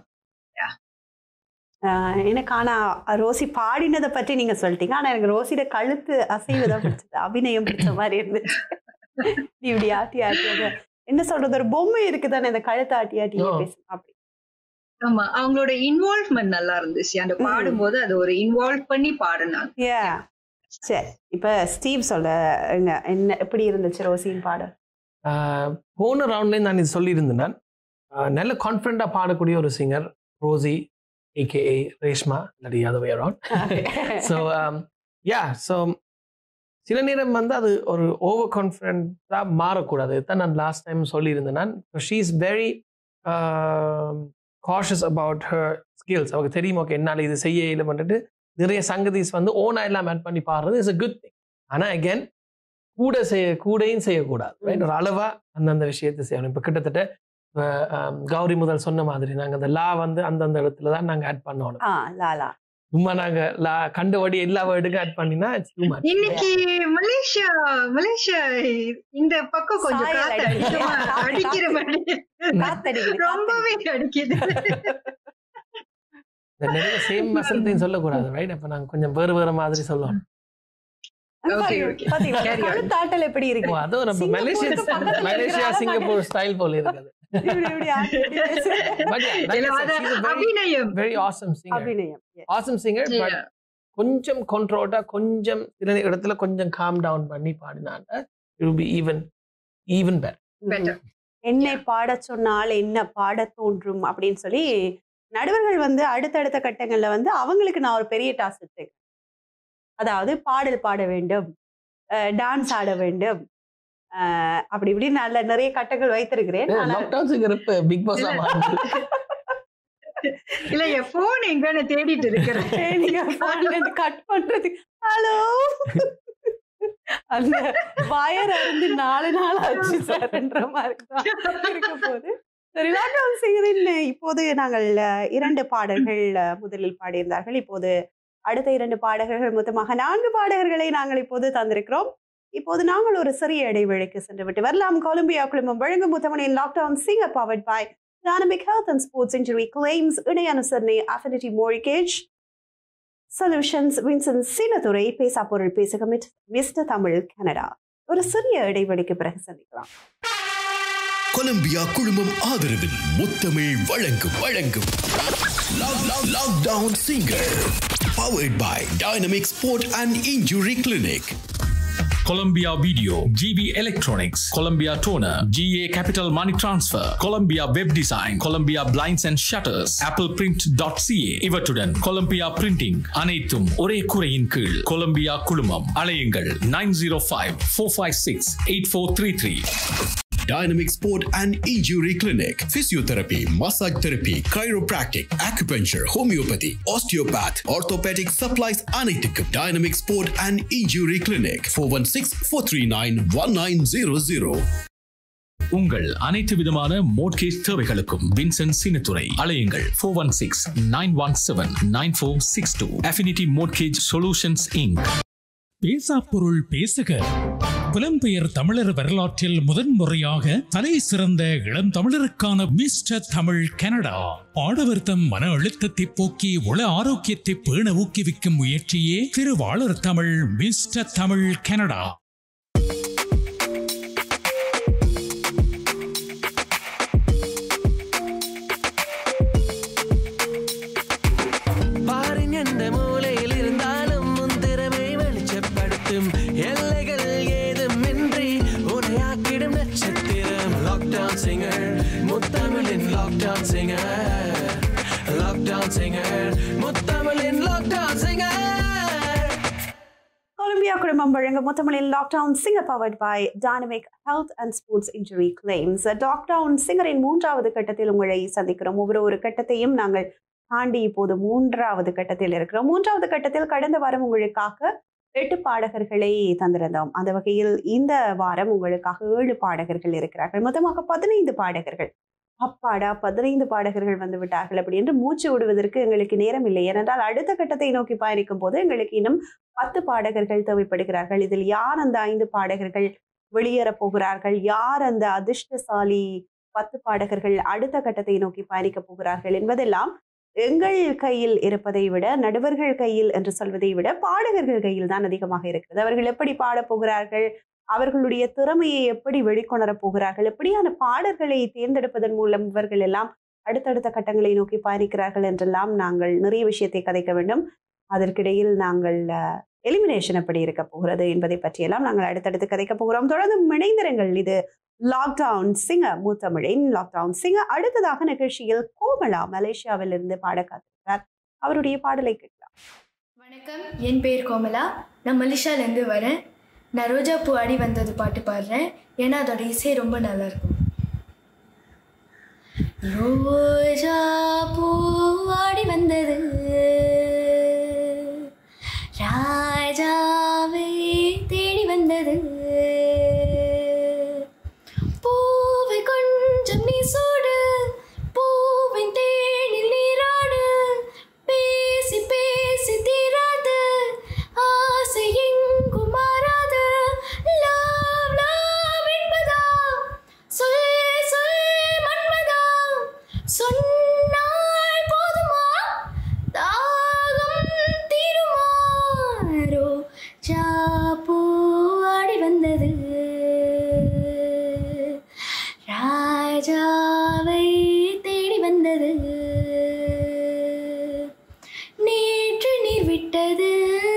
ஆஹ் எனக்கு ஆனா ரோசி பாடினதை பற்றி நீங்க சொல்லிட்டீங்க ஆனா எனக்கு ரோசியோட கழுத்து அசைவு தான் பிடிச்சது அபிநயம் பிடிச்ச மாதிரி இருந்துச்சு நீ இப்படி ஆட்டி ஆட்டி அது என்ன சொல்றது ஒரு பொம்மை இருக்குதானே இந்த கழுத்தை ஆட்டி ஆட்டி ஆ. பேசணும் அப்படி ஆமா அவங்களோட இன்வால்வ்மெண்ட் நல்லா இருந்துச்சு அந்த பாடும்போது அது ஒரு இன்வால்வ் பண்ணி பாடினாங்க ஏ சரி இப்ப ஸ்டீவ் சொல்லுங்க என்ன எப்படி இருந்துச்சு ரோசியின் பாடல் ஆஹ் போன ரவுண்ட்லேயும் நான் இது சொல்லியிருந்தேன் நான் ஆஹ் நல்ல கான்ஃபிடண்ட்டாக பாடக்கூடிய ஒரு சிங்கர் ரோசி ஏகேஏ ரேஷ்மா இல்லாட்டி other way around so yeah so சில நேரம் வந்து அது ஒரு ஓவர் கான்ஃபிடென்ட்டாக மாறக்கூடாது தான் நான் லாஸ்ட் டைம் சொல்லியிருந்தேன் நான் she is very cautious about her skills அவருக்கு தெரியும் ஓகே என்னால் இது செய்ய இல்லை பண்ணிட்டு நிறைய சங்கதிஸ் வந்து ஓனா எல்லாம் ஆட் பண்ணி பாடுறது இஸ் a குட் திங் ஆனால் again கூட செய்ய கூடையும் செய்யக்கூடாது right? ஒரு அளவா அந்தந்த விஷயத்தை செய்யணும் இப்போ கிட்டத்தட்ட இப்ப, ஆம், கௌரி முதல் சொன்ன மாதிரி நாங்க அந்த லா வந்து அந்தந்த இடத்துல தான் நாங்க ஆட் பண்ணணும் ஆ லாலா சும்மா நாங்க லா கண்டபடி எல்லா வேர்டுக்கும் ஆட் பண்ணினா it's too much. இன்னைக்கு மலேசியா மலேசியா இந்த பக்கம் கொஞ்சம் சாயல் காத்து அடிக்குது. அதிகமா காத்து, அடிக்கிற மாதிரி காத்தடிக்குது, ரொம்பவே அடிக்குது இந்த நிறைய சேம் வசனத்தையும் சொல்லக்கூடாது ரைட் அப்ப நாங்க கொஞ்சம் வேறு வேறு மாதிரி சொல்லணும் Okay, okay. பாத்தீங்களா Carry on. கழுத்தாட்டல் எப்படி இருக்கு ஓ, அதுவும் நம்ம சிங்கப்பூருக்கு மலேசியா பக்கத்துல மலேசியா இருக்கிற சிங்கப்பூர் ஸ்டைல் போல இருக்குது இப்படி இப்படி ஆட்டி ஆட்டி பேசுறது. But yeah, like I இல்ல, said, அது she's a very, அபிநயம் very awesome singer. அபிநயம் yes. awesome singer but Yeah. கொஞ்சம் controlled-ஆ கொஞ்சம் சில இடத்துல கொஞ்சம் காம் டவுன் பண்ணி பாடினாங்க it will be even even better Better. என்னை பாடச் சொன்னால் என்ன பாடத் தோன்றும் அப்படின்னு சொல்லி நடுவர்கள் வந்து அடுத்தடுத்த கட்டங்கள்ல வந்து அவங்களுக்கு நான் ஒரு பெரிய டாஸ்க் வச்சிருக்கேன் அதாவது பாடல் பாட வேண்டும் டான்ஸ் ஆட வேண்டும் அஹ் அப்படி இப்படி நல்ல நிறைய கட்டங்கள் வைத்திருக்கிறேன் ஆனா- லாக்டவுன் சிங்கர் இப்ப பிக் பாஸ் இல்ல என் போன் எங்கன்னு தேடிட்டு இருக்கிறேன் ஏய், நீங்க போன்ல இருந்து கட் பண்றது ஹலோ அந்த வயர் அருந்து நாலு நாள் ஆச்சு சார்ன்ற மாதிரி தான் இருக்க போது சரி லாக்டவுன் செய்கிறேன் இப்போது நாங்கள் அஹ், இரண்டு பாடல்கள் அஹ், முதலில் பாடியிருந்தார்கள் இப்போது அடுத்த இரண்டு பாடகர்கள் மொத்தமாக நான்கு பாடகர்களை நாங்கள் இப்போது தந்திருக்கிறோம் இப்போது நாங்கள் ஒரு சிறிய இடைவேளைக்கு சென்று விட்டு வரலாம் கொலம்பியா குழுமம் வழங்கும் முத்தமணியின் lockdown singer powered by Dynamic Health and Sports Injury Claims இணை அனுசரணை Affinity Mortgage Solutions Vincent Sinnathurai பேசா பொருள் பேசுக மிஸ்டர் தமிழ் கனடா ஒரு சிறிய இடைவெளிக்கு பிறகு சந்திக்கலாம் கொலம்பியா குழுமம் ஆதரவில் முத்தமிழ் வழங்கும் வழங்கும் lockdown singer powered by Dynamic Sport and Injury Clinic. Columbia Video, GB Electronics, Columbia Toner, GA Capital Money Transfer, Columbia Web Design, Columbia Blinds and Shutters, ApplePrint.ca, இவற்றுடன் Columbia Printing அனைத்தும் ஒரே குறையின் கீழ் கொலம்பியா குழுமம் அலையுங்கள் nine zero five four five six eight four three three Dynamic Sport and Injury Clinic, Physiotherapy, Massage Therapy, Chiropractic, Acupuncture, Homeopathy, Osteopath, Orthopedic Supplies அனைத்துக்கும் Dynamic Sport and Injury Clinic, 416-439-1900. உங்கள் அனைத்து விதமான மோட்கேஜ் தேவைகளுக்கும் வின்சென்ட் சின்னத்துறை அலையுங்கள் four one six nine one seven nine four six two affinity mortgage solutions ink பேசா பொருள் பேசுக புலம்பெயர் தமிழர் வரலாற்றில் முதன்முறையாக தலை சிறந்த இளம் தமிழருக்கான மிஸ்டர் தமிழ் கனடா ஆடவர் தம் மன அழுத்தத்தை போக்கி உள ஆரோக்கியத்தை பேண ஊக்குவிக்கும் முயற்சியே திருவாளர் தமிழ் மிஸ்டர் தமிழ் கனடா பாரின் எந்த மூலையில் இருந்தாலும் உன் திறமை வெளிச்சப்படுத்தும் எல்லைகள் ஏதுமின்றி உனையாக்கிடும் நட்சத்திரம் லாக்டவுன் சிங்கர் முத்தமிழின் லாக்டவுன் சிங்கர் லாக்டவுன் சிங்கர் முத்தமிழின் லாக்டவுன் சிங்கர் கொலம்பியா குடும்பம் வழங்கும் முத்தமிழில் lockdown singer powered by dynamic health and sports injury Claims lockdown சிங்கரின் மூன்றாவது கட்டத்தில் உங்களை சந்திக்கிறோம் ஒவ்வொரு ஒரு கட்டத்தையும் நாங்கள் தாண்டி இப்போது மூன்றாவது கட்டத்தில் இருக்கிறோம் மூன்றாவது கட்டத்தில் கடந்த வாரம் உங்களுக்காக எட்டு பாடகர்களை தந்திருந்தோம் அந்த வகையில் இந்த வாரம் உங்களுக்காக ஏழு பாடகர்கள் இருக்கிறார்கள் மொத்தமாக பதினைந்து பாடகர்கள் அப்பாடா பதினைந்து பாடகர்கள் வந்து விட்டார்கள் அப்படி என்று மூச்சு விடுவதற்கு எங்களுக்கு நேரம் இல்லை ஏனென்றால் அடுத்த கட்டத்தை நோக்கி பயணிக்கும் போது எங்களுக்கு இன்னும் பத்து பாடகர்கள் தேவைப்படுகிறார்கள் இதில் யார் அந்த ஐந்து பாடகர்கள் வெளியேறப் போகிறார்கள் யார் அந்த அதிர்ஷ்டசாலி பத்து பாடகர்கள் அடுத்த கட்டத்தை நோக்கி பயணிக்கப் போகிறார்கள் என்பதெல்லாம் எங்கள் கையில் இருப்பதை விட நடுவர்கள் கையில் என்று சொல்வதை விட பாடகர்கள் கையில் தான் அதிகமாக இருக்கிறது அவர்கள் எப்படி பாடப் போகிறார்கள் அவர்களுடைய திறமையை எப்படி வெளிக்கொணரப் போகிறார்கள் எப்படியான பாடல்களை தேர்ந்தெடுப்பதன் மூலம் இவர்கள் எல்லாம் அடுத்தடுத்த கட்டங்களை நோக்கி பயணிக்கிறார்கள் என்றெல்லாம் நாங்கள் நிறைய விஷயத்தை கதைக்க வேண்டும் அதற்கிடையில் நாங்கள் எலிமினேஷன் எப்படி இருக்க போகிறது என்பதை பற்றியெல்லாம் நாங்கள் அடுத்தடுத்து கதைக்க போகிறோம் தொடர்ந்து இணைந்திருங்கள் இது லாக்டவுன் சிங்க மூத்தமிழின் லாக்டவுன் சிங்க அடுத்ததாக நிகழ்ச்சியில் கோமலா மலேசியாவில் இருந்து பாட காத்திருக்கிறார் அவருடைய பாடலை கேட்கலாம் வணக்கம் என் பேர் கோமலா நான் மலேசியாலேருந்து வரேன் நான் ரோஜா பூ ஆடி வந்தது பாட்டு பாடுறேன் ஏன்னா அதோட இசை ரொம்ப நல்லா இருக்கும் ரோஜா பூ ஆடி வந்தது ராஜாவை தேடி வந்தது பூவை கொஞ்சம் நீ சூடு பூவின் தேனில் நீராடு பேசி பேசி தீராது ஆசை எங்கும் மாறாது லவ் லவ் என்பதா சொல் சொல் மன்மதா சொன்னால் போதுமா தாகம் தீருமா ரோஜா பூ ஆடி வந்தது ராஜாவை தேடி வந்தது நேற்று நீர் விட்டது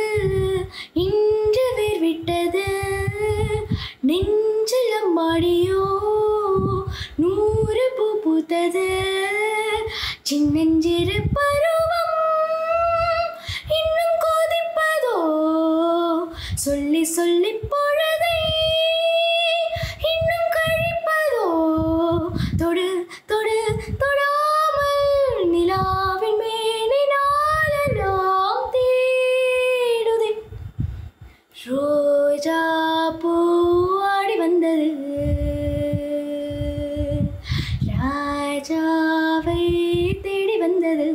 இன்று வேர் விட்டது நெஞ்சில் அம்மாடியோ நூறு பூ பூத்தது சின்னஞ்சிறு பருவம் இன்னும் கொதிப்பதோ சொல்லி சொல்லி பொழுதை இன்னும் கழிப்பதோ தொடு தொடு தொடாமல் நிலாவின் மேனி நாளெல்லாம் தேடுதே ரோஜா பூ ஆடி வந்தது ராஜாவை தேடி வந்தது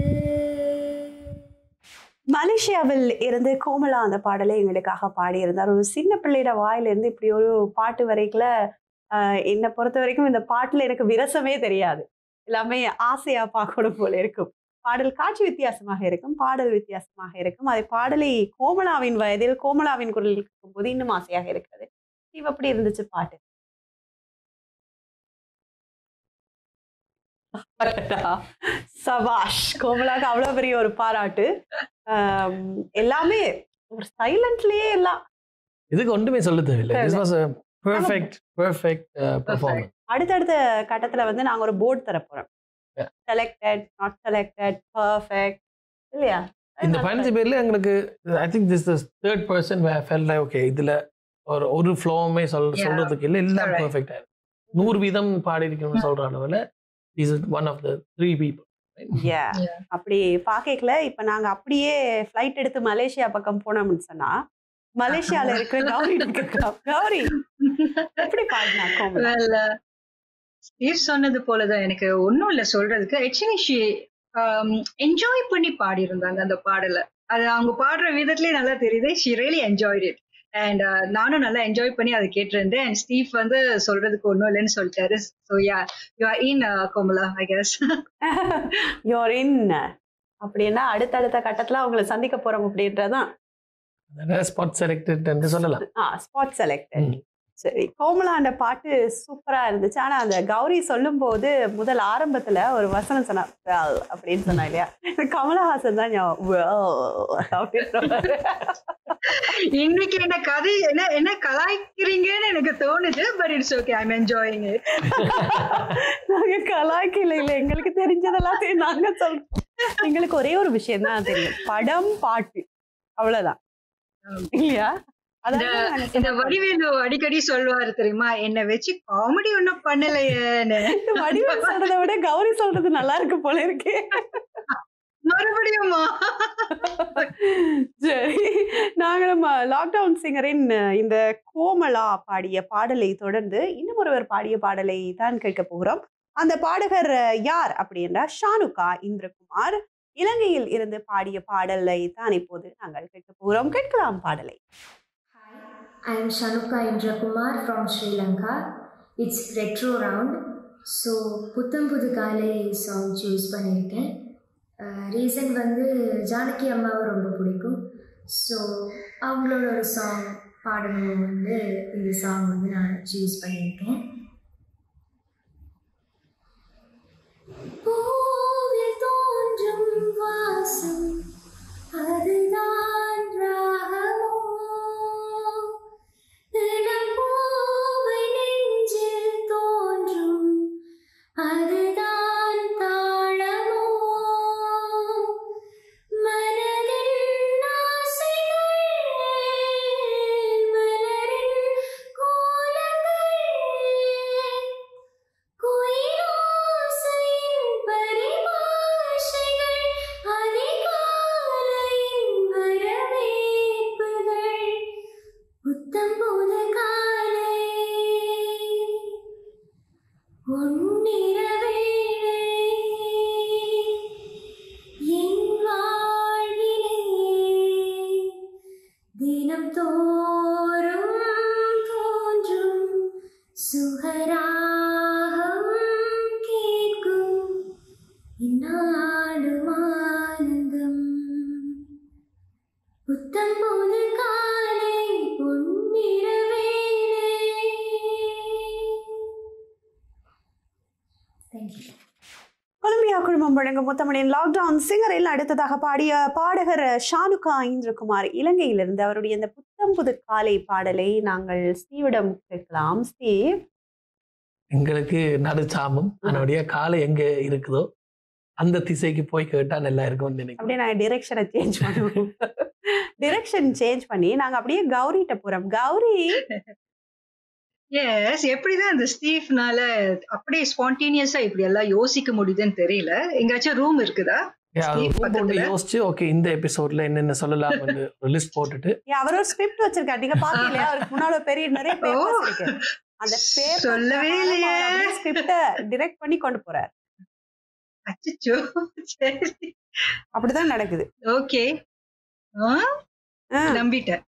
மலேசியாவில் இருந்து கோமலா அந்த பாடலை எங்களுக்காக பாடியிருந்தார் ஒரு சின்ன பிள்ளையோட வாயிலிருந்து இப்படி ஒரு பாட்டு வரைக்குல ஆஹ், என்னை பொறுத்த வரைக்கும் இந்த பாட்டுல எனக்கு விரசமே தெரியாது எல்லாமே ஆசையா பார்க்கணும் போல இருக்கும் பாடல் காட்சி வித்தியாசமாக இருக்கும் பாடல் வித்தியாசமாக இருக்கும் அதை பாடலை கோமலாவின் வயதில் கோமலாவின் குரலில் கேட்கும்போது இன்னும் ஆசையாக இருக்கிறது இவ எப்படி இருந்துச்சு பாட்டு அடடா, சபாஷ் கோமலாக்கு அவ்வளவு பெரிய ஒரு பாராட்டு ஆம், எல்லாமே ஒரு சைலண்ட்லயே எல்லாம் இதுக்கு ஒன்றுமே சொல்ல தேவையில்லை this was a perfect perfect performance அடுத்தடுத்த கட்டத்துல வந்து நாங்க ஒரு போர்டு தர போறோம் Yeah. Selected not selected perfect இல்லையா இந்த பதினஞ்சு பேர்ல எங்களுக்கு I think this the third person fell okay இதுல ஒரு ஒரு ஃப்ளோவுமே சொல் Yeah. சொல்றதுக்கு இல்லை எல்லாம் Correct. பெர்ஃபெக்டா நூறு வீதம் பாடி இருக்கணும்னு சொல்ற அளவுல is one of the three people Yeah. அப்படி பாக்கல இப்ப நாங்க அப்படியே ஃப்ளைட் எடுத்து மலேசியா பக்கம் போனோம்னு சொன்னா மலேசியால இருக்கிற கௌரி கேட்கலாம். கௌரி எப்படி பாடினா கோமலா Well, uh, ஸ்டீவ் சொன்னது போலதான் எனக்கு ஒன்றும் இல்லை சொல்றதுக்கு ஆக்சுவலி ஷி என்ஜாய் பண்ணி பாடி இருந்தாங்க அந்த பாடலை அது அவங்க பாடுற விதத்துலயே நல்லா தெரியுது she really enjoyed it and நானும் நல்லா என்ஜாய் பண்ணி அதை கேட்டிருந்தேன் அண்ட் ஸ்டீவ் வந்து சொல்றதுக்கு ஒன்றும் இல்லைன்னு சொல்லிட்டாரு so yeah you are in கோமலா ஐ கெஸ் யோர் இன் அப்படின்னா அடுத்தடுத்த கட்டத்துல அவங்களை சந்திக்க போறோம் அப்படின்றதான் ஸ்பாட் செலக்டட் என்று சொல்லலாம் ஆ ஸ்பாட் செலக்டட் சரி கோமலாண்ட பாட்டு சூப்பரா இருந்துச்சு ஆனா அந்த கௌரி சொல்லும் போது முதல் ஆரம்பத்துல ஒரு வசனம் சொன்னா "Well" அப்படின்னு சொன்னா இல்லையா கமலஹாசன் தான் ஞாபகம் "Well" அப்படின்ற இன்னைக்கு என்ன கதை என்ன என்ன கலாய்க்கிறீங்கன்னு எனக்கு தோணுது but it's okay I'm enjoying it நாங்க கலாய்க்கல இல்ல எங்களுக்கு தெரிஞ்சதெல்லாம் நாங்க சொல்றோம் எங்களுக்கு ஒரே ஒரு விஷயம் தான் தெரியும் படம் பாட்டு அவ்வளவுதான் இல்லையா இந்த இந்த வடிவேலு அடிக்கடி சொல்லுவாரு தெரியுமா என்ன வச்சு காமெடி ஒண்ணும் பண்ணலையேன்னு வடிவேல் சொல்றதை விட கௌரி சொல்றது நல்லா இருக்கு போல இருக்கு மறுபடியுமா சரி நாங்க நம்ம லாக்டவுன் சிங்கரின் இந்த கோமலா பாடிய பாடலை தொடர்ந்து இன்னும் ஒருவர் பாடிய பாடலை தான் கேட்க போகிறோம் அந்த பாடகர் யார் அப்படின்னா ஷானுகா இந்திரகுமார் இலங்கையில் இருந்து பாடிய பாடலை தான் இப்போது நாங்கள் கேட்க போகிறோம் கேட்கலாம் பாடலை I am Shanuka Indrakumar from Sri Lanka. It's retro round. So புத்தம் புது காலை சாங் சூஸ் பண்ணியிருக்கேன் ரீசன் வந்து ஜானகி அம்மாவை ரொம்ப பிடிக்கும் ஸோ அவங்களோட ஒரு சாங் பாடணும் வந்து இந்த சாங் வந்து நான் சூஸ் பண்ணியிருக்கேன் பூவில் தோன்றும் வாசம் அதுதான் ராகமோ இளம் பூவை நெஞ்சில் தோன்றும் அதுதான் தாளமோ மனதின் ஆசைகள் மலரின் கோலங்கள் குயிலோசையின் பரிபாஷைகள் அதிகாலையின் வரவேற்புகள் புத்தம் புது காலை உன்னிற வேளை என் வாழ்விலே தினம் தோறும் தோன்றும் சுகராகம் கேட்கும் இந்நாளும் ஆனந்தம் புத்தம் புது காலை பொன்னிற தேங்க்யூ கொலம்பியா குழுமம் வழங்கும் முத்தமணியின் லாக்டவுன் சிங்கரில் அடுத்ததாக பாடிய பாடகர் ஷானுகா இந்திரகுமார் இலங்கையிலிருந்து அவருடைய இந்த புத்தம் புது காலை பாடலை நாங்கள் ஸ்டீவிடம் கேட்கலாம் ஸ்டீவ் எங்களுக்கு நடுச்சாமம் அதனுடைய காலை எங்க இருக்குதோ அந்த திசைக்கு போய் கேட்டா நல்லா இருக்கும்னு நினைக்கிறேன் அப்படியே நாங்கள் டிரெக்ஷனை சேஞ்ச் பண்ணுவோம் டிரெக்ஷன் சேஞ்ச் பண்ணி நாங்கள் அப்படியே கௌரிட்ட போறோம் கௌரி எஸ் எப்படிதான் இந்த ஸ்டீஃப்னால அப்படியே ஸ்பான்டேனியஸா இப்படி எல்லாம் யோசிக்க முடியுதுன்னு தெரியல எங்கேயாச்சும் ரூம் இருக்குதா Yeah, அது Steve room போட்டு பக்கத்துல? யோசிச்சு ஓகே இந்த எபிசோட்ல என்னென்ன சொல்லலாம் ஒரு லிஸ்ட் போட்டுட்டு ஏன் அவர் ஒரு ஸ்கிரிப்ட் வச்சிருக்காரு நீங்க பாத்தீங்களா அவருக்கு முன்னால ஒரு பெரிய நிறைய பேப்பர்ஸ் இருக்கு அந்த பேப்பர் சொல்லவே இல்லையே. ஸ்கிரிப்ட டிரெக்ட் பண்ணி கொண்டு போறார் அச்சோ சரி அப்படிதான் நடக்குது ஓகே நம்பிட்டேன்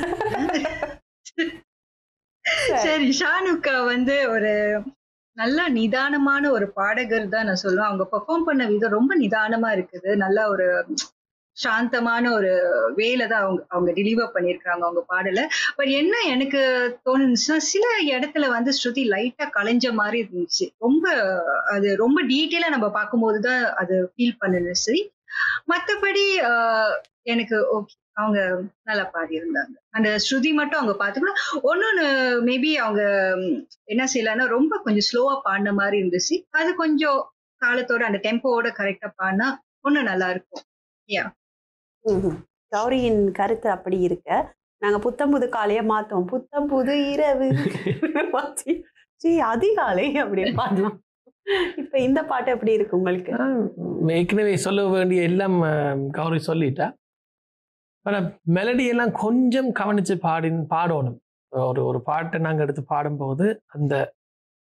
சரி ஷானுக்கா வந்து ஒரு நல்ல நிதானமான ஒரு பாடகர் தான் நான் சொல்லுவேன் அவங்க பெர்ஃபார்ம் பண்ண விதம் ரொம்ப நிதானமா இருக்குது நல்ல ஒரு சாந்தமான ஒரு வேலை தான் அவங்க அவங்க டெலிவர் பண்ணியிருக்காங்க அவங்க பாடல பட் என்ன எனக்கு தோணுச்சுன்னா சில இடத்துல வந்து ஸ்ருதி லைட்டா கலைஞ்ச மாதிரி இருந்துச்சு ரொம்ப அது ரொம்ப டீட்டெயிலா நம்ம பார்க்கும்போது தான் அது ஃபீல் பண்ணுச்சு மற்றபடி எனக்கு ஓகே அவங்க நல்லா பாடியிருந்தாங்க அந்த ஸ்ருதி மட்டும் அவங்க பார்த்துக்கணும் ஒன்னொன்னு மேபி அவங்க ம், என்ன செய்யலாம்னா ரொம்ப கொஞ்சம் ஸ்லோவா பாடின மாதிரி இருந்துச்சு அது கொஞ்சம் காலத்தோட அந்த டெம்போவோட கரெக்டா பாடினா ஒன்னும் நல்லா இருக்கும் யா ம்ஹும். கௌரியின் கருத்து அப்படி இருக்க நாங்க புத்தம் புது காலைய மாத்தோம் புத்தம் புது இரவு மாத்தி சீ அதிகாலை அப்படின்னு பாடலாம் இப்ப இந்த பாட்டு எப்படி இருக்கு உங்களுக்கு ஏற்கனவே சொல்ல வேண்டிய எல்லாம் அஹ், கௌரி சொல்லிட்டா ஆனால் மெலடி எல்லாம் கொஞ்சம் கவனிச்சு பாடி பாடணும் ஒரு ஒரு பாட்டை நாங்கள் எடுத்து பாடும்போது அந்த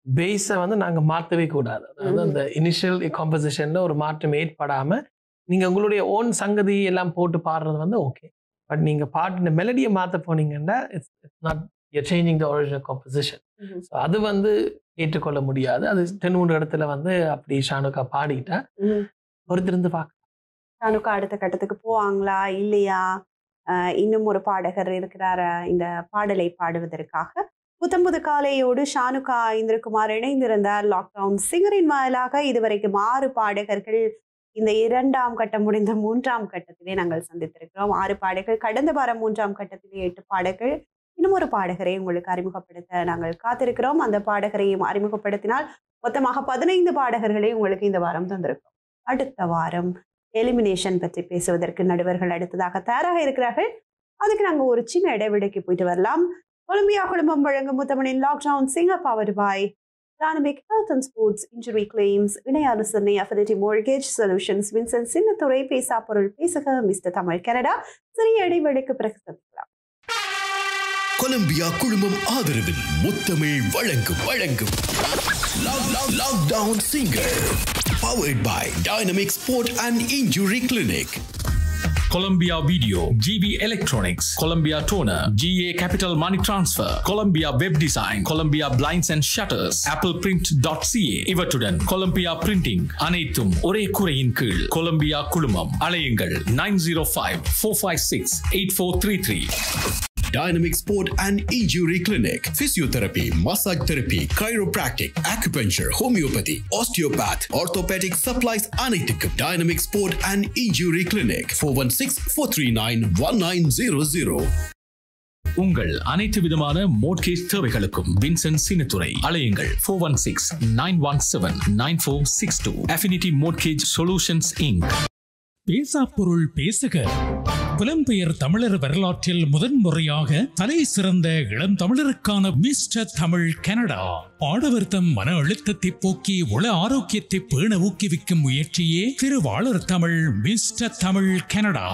பேஸை வந்து நாங்க மாற்றவே கூடாது அதாவது அந்த இனிஷியல் காம்போசிஷன்ல ஒரு மாற்றம் ஏற்படாம நீங்க உங்களுடைய ஓன் சங்கதி எல்லாம் போட்டு பாடுறது வந்து ஓகே பட் நீங்க பாட்டு மெலடியை மாற்ற போனீங்கன்னா it's it's not changing the original composition so அது வந்து ஏற்றுக்கொள்ள முடியாது அது ரெண்டு மூணு இடத்துல வந்து அப்படி ஷானுக்கா பாடிட்டா பொறுத்திருந்து பார்க்க ஷானுக்கா அடுத்த கட்டத்துக்கு போவாங்களா இல்லையா ஆஹ் இன்னும் ஒரு பாடகர் இருக்கிறாரா இந்த பாடலை பாடுவதற்காக புத்தம்புது காலையோடு ஷானுகா இந்திரகுமார் இணைந்திருந்தார் லாக்டவுன் சிங்கரின் வாயிலாக இதுவரைக்கும் ஆறு பாடகர்கள் இந்த இரண்டாம் கட்டம் முடிந்த மூன்றாம் கட்டத்திலே நாங்கள் சந்தித்திருக்கிறோம் ஆறு பாடகர்கள் கடந்த வாரம் மூன்றாம் கட்டத்திலே எட்டு பாடகர்கள் இன்னும் ஒரு பாடகரை உங்களுக்கு அறிமுகப்படுத்த நாங்கள் காத்திருக்கிறோம் அந்த பாடகரையும் அறிமுகப்படுத்தினால் மொத்தமாக பதினைந்து பாடகர்களை உங்களுக்கு இந்த வாரம் தந்திருக்கிறோம் அடுத்த வாரம் எலிமினேஷன் பற்றி பேசுவதற்கு நடுவர்கள் அடுத்ததாக தயாராக இருக்கிறார்கள் அதுக்கு நாங்கள் ஒரு சின்ன இடைவெளிக்கு போயிட்டு வரலாம் கொலம்பியா குடும்பம் வழங்கும் முத்தமனின் lockdown singer powered by Dynamic Health and sports injury Claims இணை அரசனை Affinity mortgage solutions Vincent Chinnathurai பேசா பொருள் பேசுக மிஸ்டர் தமிழ் கனடா சிறிய இடைவெளிக்கு பிறகு சந்திக்கலாம் கொலம்பியா குழுமம் ஆதரவில் முத்தமிழ் வழங்கும் வழங்கும் lockdown singer powered by Dynamic Sport and Injury Clinic. Columbia Video, GB Electronics, Columbia Toner, GA Capital Money Transfer, Columbia Web Design, Columbia Blinds and Shutters, ApplePrint.ca, இவற்றுடன் Columbia Printing அனைத்தும் ஒரே குறையின் கீழ் கொலம்பியா குழுமம் அலையுங்கள் nine zero five four five six eight four three three Dynamic Sport and Injury Clinic, Physiotherapy, Massage Therapy, Chiropractic, Acupuncture, Homeopathy, Osteopath, Orthopedic Supplies அனைத்துக்கும் Dynamic Sport and Injury Clinic, 416-439-1900. உங்கள் அனைத்து விதமான மோட்கேஜ் தேவைகளுக்கும் வின்சென்ட் சின்னத்துறை அலையுங்கள் four one six nine one seven nine four six two affinity mortgage solutions ink பேசா பொருள் பேசுக புலம்பெயர் தமிழர் வரலாற்றில் முதன்முறையாக தலை சிறந்த இளம் தமிழருக்கான மிஸ்டர் தமிழ் கனடா ஆடவர் தம் மன அழுத்தத்தை போக்கி உள ஆரோக்கியத்தை பேண ஊக்குவிக்கும் முயற்சியே திருவாளர் தமிழ் மிஸ்டர் தமிழ் கனடா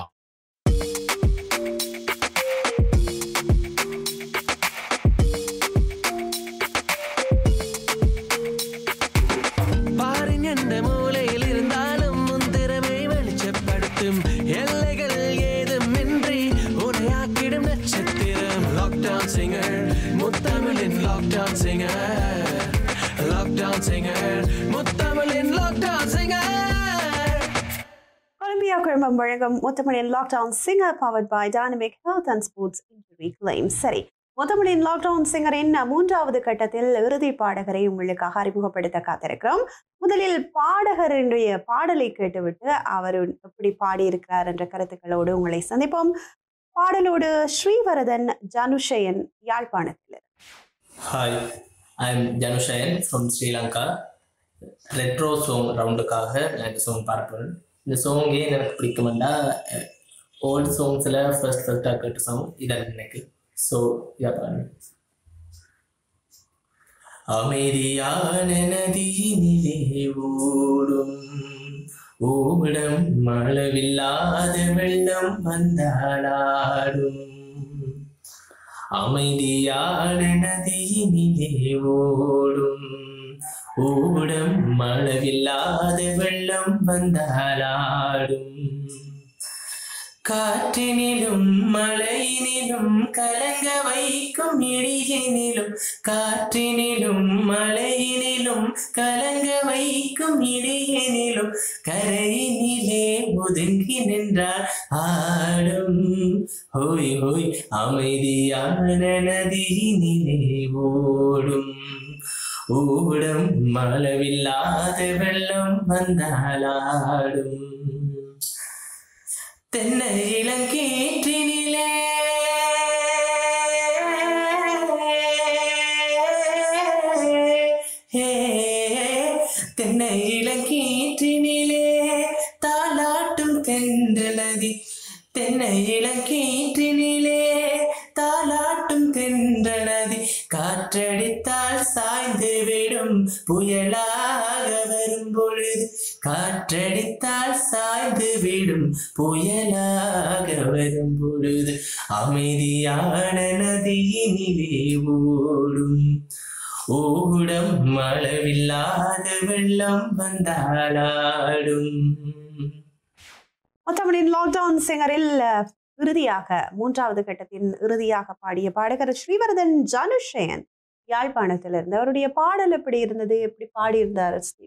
பாரின் எந்த மூலையில் இருந்தாலும் உன் திறமை வெளிச்சப்படுத்தும் எல்லைகள் ஏதுமின்றி உனையாக்கிடும் நட்சத்திரம் லாக்டவுன் சிங்கர் முத்தமிழின் லாக்டவுன் சிங்கர் லாக்டவுன் சிங்கர் முத்தமிழின் லாக்டவுன் சிங்கர் கொலம்பியா குழுமம் வழங்கும் முத்தமணியின் lockdown singer powered by dynamic health and sports injury Claims சரி முத்தமணியின் லாக்டவுன் சிங்கரின் மூன்றாவது கட்டத்தில் இறுதி பாடகரை உங்களுக்காக அறிமுகப்படுத்த காத்திருக்கிறோம் முதலில் பாடகருடைய பாடலை கேட்டுவிட்டு அவர் எப்படி பாடியிருக்கிறார் என்ற கருத்துக்களோடு உங்களை சந்திப்போம் பாடலோடு ஸ்ரீவரதன் ஜனுஷயன் யாழ்ப்பாணத்தில் hi I am Janushayan from Sri Lanka retro song ரவுண்டுக்காக நான் இந்த சாங் பார்ப்பேன் இந்த சாங் ஏன் எனக்கு பிடிக்குமெண்டா ஓல்டு சாங்ஸில் ஃபர்ஸ்ட் ஃபர்ஸ்ட்டாக கேட்ட சாங் இதான் எனக்கு ஸோ இதை பாருங்க அமைதியான நதியினிலே ஓடும் ஓடம் அளவில்லாத வெள்ளம் வந்தாளாடும் அமைதியான நதியினிலே ஓடும் ஓடம் அளவில்லாத வெள்ளம் வந்தாலாடும் காற்றினிலும் மழையினிலும் கலங்க வைக்கும் இடியினிலும் காற்றினிலும் மழையினிலும் கலங்க வைக்கும் இடியினிலும் கரையினிலே ஒதுங்கி நின்றார் ஆடும் ஹோய் ஹோய் அமைதியான நதியினிலே ஓடும் ஓடம் அளவில்லாத வெள்ளம் வந்தாலாடும் தென்னை இளங்கீற்றினிலே தென்னை இளங்கீற்றினிலே தாலாட்டும் தென்றலதி தென்னை இளங்கீற்றினிலே தாலாட்டும் தென்றலதி காற்றடித்தால் சாய்ந்து விடும் புயலாக வரும் பொழுது காற்றடித்தால் சாய்ந்து விடும் புயலாக வரும் பொழுது அமைதியான நதியினிலே ஓடும் ஊடம் அளவில்லாத வெள்ளம் வந்தாளாடும் மொத்தமனின் லாக்டவுன் சிங்கரில் அஹ், இறுதியாக மூன்றாவது கட்டத்தின் இறுதியாக பாடிய பாடகர் ஸ்ரீவர்தன் ஜனுஷயன் யாழ்ப்பாணத்திலிருந்து அவருடைய பாடல் எப்படி இருந்தது எப்படி பாடியிருந்தார் ஸ்ரீ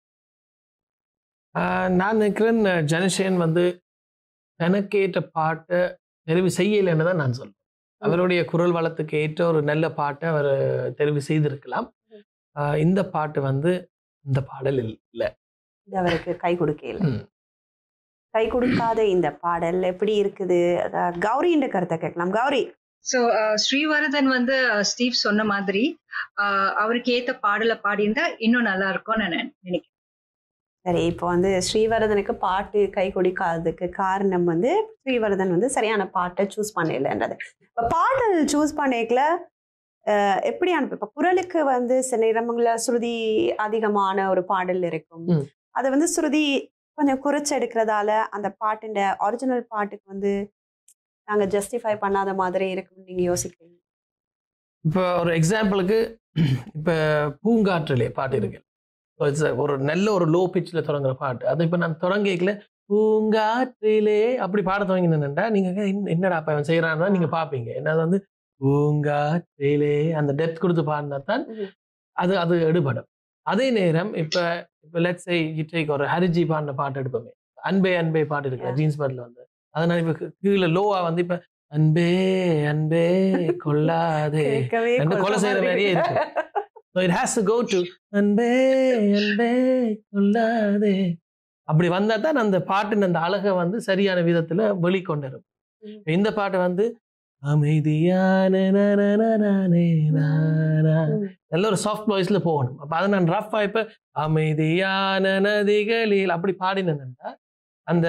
ஆஹ் நான் நினைக்கிறேன் ஜனசேன் வந்து தனக்கேற்ற பாட்டை தெரிவு செய்யலைன்னு தான் நான் சொல்றேன் அவருடைய குரல் வளத்துக்கு ஏற்ற ஒரு நல்ல பாட்டை அவர் தெரிவு செய்திருக்கலாம் ஆஹ் இந்த பாட்டு வந்து இந்த பாடல் இல்லை இது அவருக்கு கை கொடுக்கல கை கொடுக்காத இந்த பாடல் எப்படி இருக்குது அதான் கௌரின்ற கருத்தை கேட்கலாம் கௌரி ஸோ ஸ்ரீவர்தன் வந்து uh, ஸ்டீவ் சொன்ன மாதிரி uh, அவருக்கு ஏத்த பாடலை பாடியிருந்தா இன்னும் நல்லா இருக்கும்னு நான் நினைக்கிறேன் சரி இப்போ வந்து ஸ்ரீவர்தனுக்கு பாட்டு கை கொடுக்காததுக்கு காரணம் வந்து ஸ்ரீவர்தன் வந்து சரியான பாட்டை சூஸ் பண்ணலன்றது இப்போ பாடல் சூஸ் பண்ணிக்கல அஹ், எப்படி அனுப்பு இப்போ குரலுக்கு வந்து சில நேரங்களில் ஸ்ருதி அதிகமான ஒரு பாடல் இருக்கும் ம். அதை வந்து ஸ்ருதி கொஞ்சம் குறைச்சு எடுக்கிறதால அந்த பாட்டுன்ற ஒரிஜினல் பாட்டுக்கு வந்து நாங்கள் ஜஸ்டிஃபை பண்ணாத மாதிரி இருக்கும்னு நீங்கள் யோசிக்கிறீங்க இப்போ ஒரு எக்ஸாம்பிளுக்கு இப்போ பூங்காற்றிலே பாட்டு இருக்கு So it's a- ஒரு நல்ல ஒரு லோ பிச்சில் தொடங்குற பாட்டு அது இப்போ நான் தொடங்கிக்கல பூங்காற்றிலே அப்படி பாட தொடங்கினேன்டா நீங்க என்ன- என்னடா அப்ப அவன் செய்யறான்னா நீங்க பாப்பீங்க என்னது வந்து பூங்காற்றிலே அந்த டெப்த் கொடுத்து பாடினா தான் அது அது எடுபடும் அதே நேரம் இப்ப இப்ப லெட்ஸ் டேக் ஒரு ஹரிஜி பாடின பாட்டு எடுப்போமே அன்பே அன்பே பாட்டு இருக்கு ஜீன்ஸ் பாட்டில் வந்து அதனால இப்ப கீ- கீழே லோவா வந்து இப்ப அன்பே அன்பே கொள்ளாதே கேட்கவே ரெண்டு கொலை செய்யற கொல்ற மாதிரியே மாதிரி இருக்கு So it has to go to அன்பே அன்பே கொள்ளாதே அப்படி வந்தா தான் அந்த பாட்டின் அந்த அழகை வந்து சரியான விதத்துல வெளிக்கொண்டு இருக்கும் இப்ப இந்த பாட்டு வந்து அமைதியான நனனனனே நானா. நல்ல ஒரு சாஃப்ட் வாய்ஸ்ல போகணும் அப்ப அதை நான் ரஃப் இப்ப அமைதியான நதிகளில் அப்படி பாடினேன்னா அந்த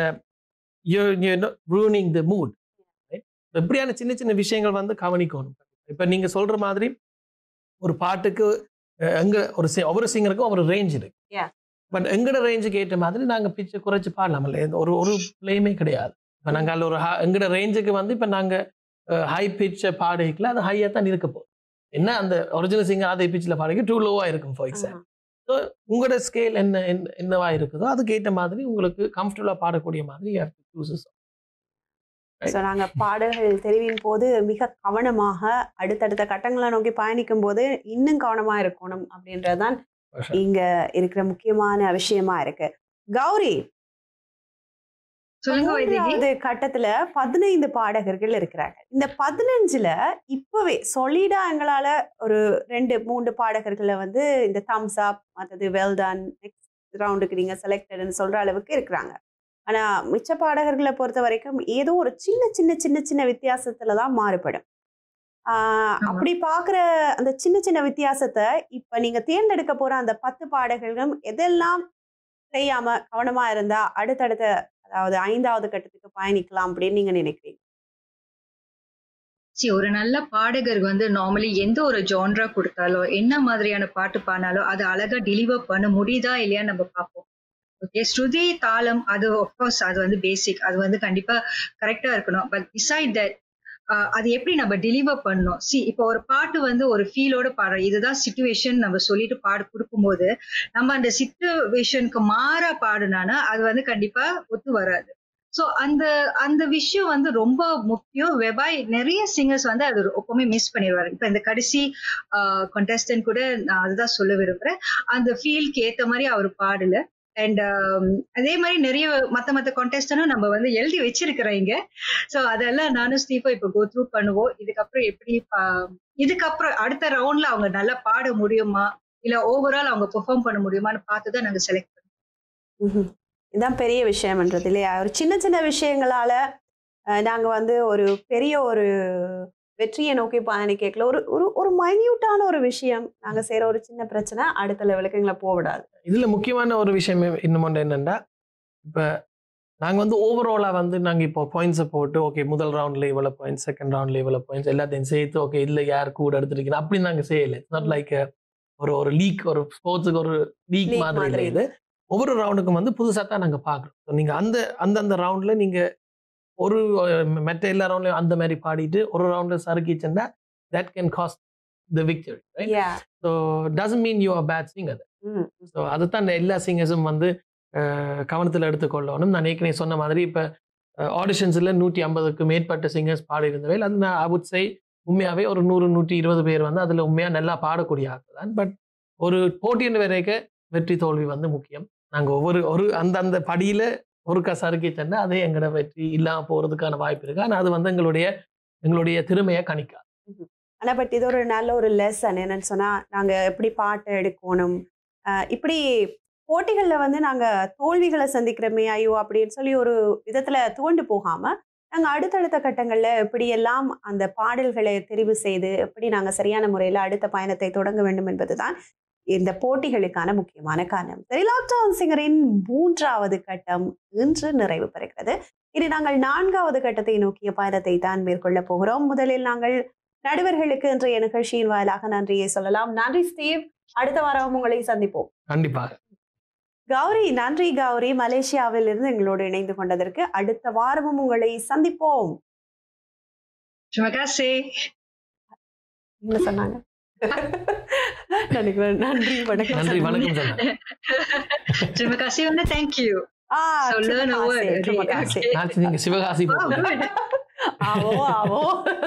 ரூனிங் த மூட் எப்படியான சின்ன சின்ன விஷயங்கள் வந்து கவனிக்கணும் இப்ப நீங்க சொல்ற மாதிரி ஒரு பாட்டுக்கு அஹ், எங்க ஒரு si- ஒவ்வொரு சிங்கருக்கும் ஒரு ரேஞ்ச் இருக்கு Yeah. பட் எங்கட ரேஞ்சுக்கு ஏற்ற மாதிரி நாங்க பிச்சை குறைச்சு பாடலாம் இல்ல எந்த ஒரு ஒரு பிளேமே கிடையாது இப்ப நாங்க அதுல ஒரு hi- எங்கட ரேஞ்சுக்கு வந்து இப்ப நாங்க ஹை பிச்சை பாடிக்கல அது ஹையா தான் இருக்க போகுது என்ன அந்த ஒரிஜினல் சிங்கர் அதே பிச்சில் பாடிக்க டூ லோவா இருக்கும் ஃபார் எக்ஸாம்பிள் ஸோ உங்களோட ஸ்கேல் என்ன என்ன- என்னவா இருக்குதோ அதுக்கு ஏற்ற மாதிரி உங்களுக்கு கம்ஃபர்டபுளா பாடக்கூடிய மாதிரி you have to choose a song. So நாங்கள் பாடல்கள் தெரிவின் போது மிக கவனமாக அடுத்தடுத்த கட்டங்களை நோக்கி பயணிக்கும் போது இன்னும் கவனமாக இருக்கணும் அப்படின்றதுதான் இங்க இருக்கிற முக்கியமான விஷயமா இருக்கு கௌரி சொல்லுங்க வைதேகி. மூன்றாவது கட்டத்துல பதினைந்து பாடகர்கள் இருக்கிறாங்க இந்த பதினஞ்சுல இப்பவே சொலிடா எங்களால ஒரு ரெண்டு மூன்று பாடகர்களை வந்து இந்த தம்ஸ் அப் மற்றது வெல் டன் நெக்ஸ்ட் ரவுண்டுக்கு நீங்க செலக்டட்னு சொல்ற அளவுக்கு இருக்கிறாங்க ஆனா மிச்ச பாடகர்களை பொறுத்த வரைக்கும் ஏதோ ஒரு சின்ன சின்ன சின்ன சின்ன வித்தியாசத்துல தான் மாறுபடும் ஆஹ் அப்படி பாக்குற அந்த சின்ன சின்ன வித்தியாசத்தை இப்ப நீங்க தேர்ந்தெடுக்க போற அந்த பத்து பாடகர்களும் எதெல்லாம் செய்யாம கவனமா இருந்தா அடுத்தடுத்த அதாவது ஐந்தாவது கட்டத்துக்கு பயணிக்கலாம் அப்படின்னு நீங்க நினைக்கிறீங்க See, ஒரு நல்ல பாடகர் வந்து நார்மலி எந்த ஒரு ஜான்ரா கொடுத்தாலோ என்ன மாதிரியான பாட்டு பாடினாலோ அது அழகா டெலிவர் பண்ண முடியுதா இல்லையா நம்ம பார்ப்போம் ஓகே ஸ்ருதி தாளம் அது கோர்ஸ் அது வந்து பேசிக் அது வந்து கண்டிப்பா கரெக்டா இருக்கணும் பட் பிசைட் தட் அது எப்படி நம்ம டெலிவர் பண்ணணும் சி இப்போ ஒரு பாட்டு வந்து ஒரு ஃபீலோட பாடுறோம் இதுதான் சுச்சுவேஷன் நம்ம சொல்லிட்டு பாடு கொடுக்கும்போது நம்ம அந்த சுச்சுவேஷனுக்கு மாறா பாடுனானா அது வந்து கண்டிப்பா ஒத்து வராது ஸோ அந்த அந்த விஷயம் வந்து ரொம்ப முக்கியம் வெபாய் நிறைய சிங்கர்ஸ் வந்து அது எப்பவுமே மிஸ் பண்ணிடுவாரு இப்போ இந்த கடைசி கண்டஸ்டன்ட் கூட நான் அதுதான் சொல்ல விரும்புறேன் அந்த ஃபீல்க்கு ஏத்த மாதிரி அவர் பாடல அண்ட் அதே மாதிரி நிறைய மத்த மத்த கான்டெஸ்டனும் நம்ம வந்து எழுதி வச்சிருக்கிறோம் ஸோ அதெல்லாம் நானும் ஸ்டீஃபோ இப்போ கோ த்ரூ பண்ணுவோம் இதுக்கப்புறம் எப்படி பா- இதுக்கப்புறம் அடுத்த ரவுண்ட்ல அவங்க நல்லா பாட முடியுமா இல்ல ஓவரால் அவங்க பெர்ஃபார்ம் பண்ண முடியுமான்னு பார்த்து தான் நாங்க செலக்ட் ம்ஹும். இதான் பெரிய விஷயம்ன்றது இல்லையா ஒரு சின்ன சின்ன விஷயங்களால அஹ், நாங்க வந்து ஒரு பெரிய ஒரு வெற்றியை நோக்கி பயணிக்கல ஒரு ஒரு ஒரு மைன்யூட்டான ஒரு விஷயம் நாங்க செய்யற ஒரு சின்ன பிரச்சனை அடுத்த லெவலுக்கு எங்களை போவிடாது இதுல முக்கியமான ஒரு விஷயம் இன்னும் ஒன்று என்னன்னா இப்ப நாங்க வந்து ஓவராலா வந்து நாங்க இப்போ பாயிண்ட்ஸை போட்டு ஓகே முதல் ரவுண்ட்ல இவ்வளவு பாயிண்ட்ஸ் செகண்ட் ரவுண்ட்ல இவ்வளவு பாயிண்ட்ஸ் எல்லாத்தையும் சேர்த்து ஓகே இதுல யார் கூட எடுத்திருக்கீங்க அப்படி நாங்க செய்யல நாட் லைக் ஒரு ஒரு லீக் ஒரு ஸ்போர்ட்ஸுக்கு ஒரு லீக் League மாதிரி மாதிரி இல்லை இது ஒவ்வொரு ரவுண்டுக்கும் வந்து புதுசா தான் நாங்க பாக்குறோம் So நீங்க அந்த அந்தந்த ரவுண்ட்ல நீங்க ஒரு அஹ், மற்ற எல்லா ரவுண்ட்லயும் அந்த மாதிரி பாடிட்டு ஒரு ரவுண்ட்ல சறுக்கிச்சுன்னா that can cost the victory right Yeah. So doesn't mean you are bad singer hmm. So அதுதான் எல்லா சிங்கர்ஸும் வந்து கவனத்தில் எடுத்துக்கொள்ளணும் நான் ஏற்கனவே சொன்ன மாதிரி இப்போ ஆடிஷன்ஸில் நூற்றி ஐம்பதுக்கு மேற்பட்ட சிங்கர்ஸ் பாடி இருந்தவை அது நான் ஐ வுட் சை உண்மையாகவே ஒரு நூறு நூற்றி இருபது பேர் வந்து அதில் உண்மையாக நல்லா பாடக்கூடிய ஆட்கள் தான் பட் ஒரு போட்டியின் வரைக்கும் வெற்றி தோல்வி வந்து முக்கியம் நாங்கள் ஒவ்வொரு ஒரு அந்த அந்த படியில் ஒரு கசருக்கி சென்றால் அதே எங்களோட வெற்றி இல்லாமல் போகிறதுக்கான வாய்ப்பு இருக்குது ஆனால் அது வந்து எங்களுடைய எங்களுடைய திறமையை கணிக்காது ஆனா பட் இது ஒரு நல்ல ஒரு லெசன் என்னன்னு சொன்னா நாங்க எப்படி பாட்டு எடுக்கணும் அஹ் இப்படி போட்டிகள்ல வந்து நாங்க தோல்விகளை சந்திக்கிறோமே ஐயோ அப்படின்னு சொல்லி ஒரு விதத்துல துவண்டு போகாம நாங்க அடுத்தடுத்த கட்டங்கள்ல எப்படியெல்லாம் அந்த பாடல்களை தெரிவு செய்து எப்படி நாங்க சரியான முறையில அடுத்த பயணத்தை தொடங்க வேண்டும் என்பதுதான் இந்த போட்டிகளுக்கான முக்கியமான காரணம் சரி லாக்டவுன் சிங்கரின் மூன்றாவது கட்டம் இன்று நிறைவு பெறுகிறது இனி நாங்கள் நான்காவது கட்டத்தை நோக்கிய பயணத்தை தான் மேற்கொள்ள போகிறோம் முதலில் நாங்கள் நடுவர்களுக்கு இன்றைய நிகழ்ச்சியின் வாயிலாக நன்றியை சொல்லலாம் நன்றி ஸ்டீவ் அடுத்த வாரம் உங்களை சந்திப்போம் கண்டிப்பாக கௌரி நன்றி கௌரி மலேசியாவில் இருந்து எங்களோடு இணைந்து கொண்டதற்கு அடுத்த வாரமும் உங்களை சந்திப்போம் Terima kasih. என்ன சொன்னாங்க நினைக்கிறேன் நன்றி வணக்கம் நன்றி வணக்கம் சொன்னாங்க Terima kasih mana thank you. Ah, So learn a word. terima kasih. Okay. நாளைக்கு நீங்க சிவகாசி Wow, போகணும். good. ஆவோ ஆவோ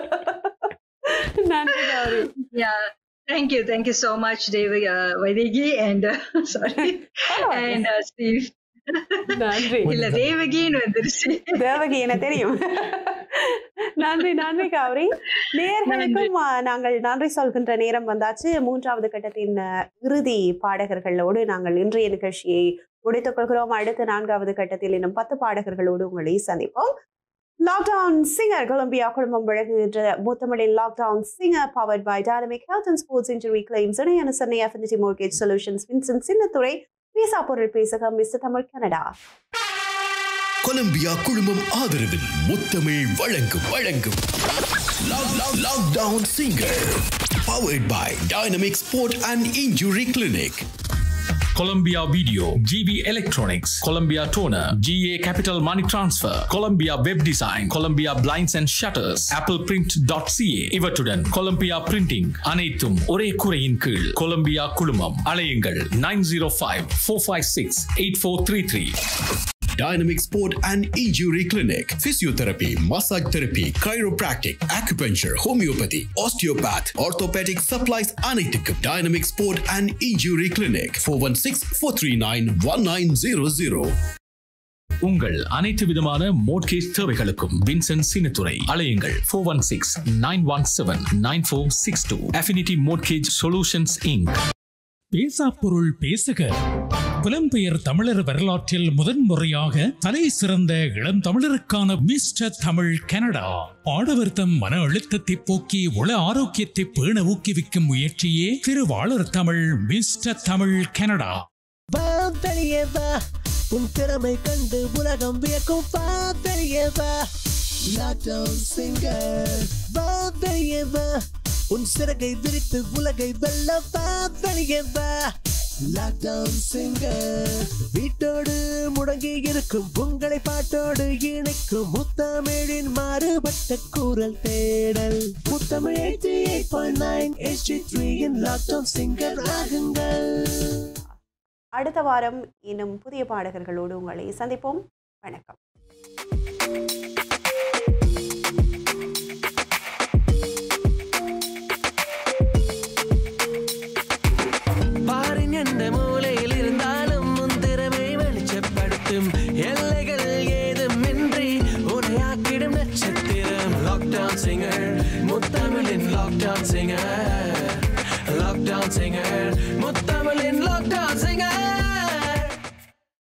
நன்றி Gowri Yeah. Thank you. Thank you so much, Devi, uh, Vaidigi and uh, sorry, and uh, Steve. நன்றி இல்ல தேவகின்னு வந்துருச்சு தேவகி எனக்கு தெரியும் நன்றி நன்றி கௌரி நேர்களுக்கும் ஆ, நாங்கள் நன்றி சொல்கின்ற நேரம் வந்தாச்சு மூன்றாவது கட்டத்தின் ஆ, இறுதி பாடகர்களோடு நாங்கள் இன்றைய நிகழ்ச்சியை முடித்துக் கொள்கிறோம் அடுத்த நான்காவது கட்டத்தில் இன்னும் பத்து பாடகர்களோடு உங்களை சந்திப்போம் லாக்டவுன் சிங்கர் கொலம்பியா குடும்பம் வழங்குகின்ற முத்தமிழின் lockdown singer powered by dynamic health and sports injury Claims இணையான Chennai affinity mortgage solutions Vincent Sinnathurai விசா பொருள் பேசகம் மிஸ்டர் தமிழ் கனடா கொலம்பியா குழுமம் ஆதரவில் முத்தமிழ் வழங்கும் வழங்கும் lockdown singer powered by Dynamic Sport and Injury Clinic. Columbia Video, GB Electronics, Columbia Toner, GA Capital Money Transfer, Columbia Web Design, Columbia Blinds and Shutters, ApplePrint.ca, இவற்றுடன் Columbia Printing அனைத்தும் ஒரே குறையின் கீழ் கொலம்பியா குழுமம் அலையுங்கள் nine zero five four five six eight four three three Dynamic Sport and Injury Clinic, Physiotherapy, Massage Therapy, Chiropractic, Acupuncture, Homeopathy, Osteopath, Orthopedic Supplies அனைத்துக்கும் Dynamic Sport and Injury Clinic, 416-439-1900. உங்கள் அனைத்து விதமான மோட்கேஜ் தேவைகளுக்கும் வின்சென்ட் சின்னத்துறை அலையுங்கள் four one six nine one seven nine four six two affinity mortgage solutions ink பேசா பொருள் பேசுக புலம்பெயர் தமிழர் வரலாற்றில் முதன்முறையாக தலை சிறந்த இளம் தமிழருக்கான மிஸ்டர் தமிழ் கனடா ஆடவர் தம் மன அழுத்தத்தை போக்கி உள ஆரோக்கியத்தை பேண ஊக்குவிக்கும் முயற்சியே திருவாளர் தமிழ் மிஸ்டர் தமிழ் கனடா வா வெளியே வா உன் திறமை கண்டு உலகம் வியக்கும் வா வெளியே வா லாக்டவுன் சிங்கர் வா வெளியே வா உன் சிறகை விரித்து உலகை வெல்ல வா வெளியே வா லாக்டவுன் சிங்கர் வீட்டோடு முடங்கி இருக்கும் உங்களை பாட்டோடு இணைக்கும் முத்தமிழின் மாறுபட்ட குரல் தேடல் Muthamizh eighty eight point nine ST த்ரீயின் லாக்டவுன் சிங்கர் ஆகுங்கள் அடுத்த வாரம் இன்னும் புதிய பாடகர்களோடு உங்களை சந்திப்போம் வணக்கம் பாரின் எந்த மூலையில் இருந்தாலும் உன் திறமை வெளிச்சப்படுத்தும் எல்லைகள் ஏதுமின்றி உரையாக்கிடும் நட்சத்திரம் லாக்டவுன் சிங்கர் முத்தமிழின் லாக்டவுன் சிங்கர் லாக்டவுன் சிங்கர் முத்தமிழின் லாக்டவுன்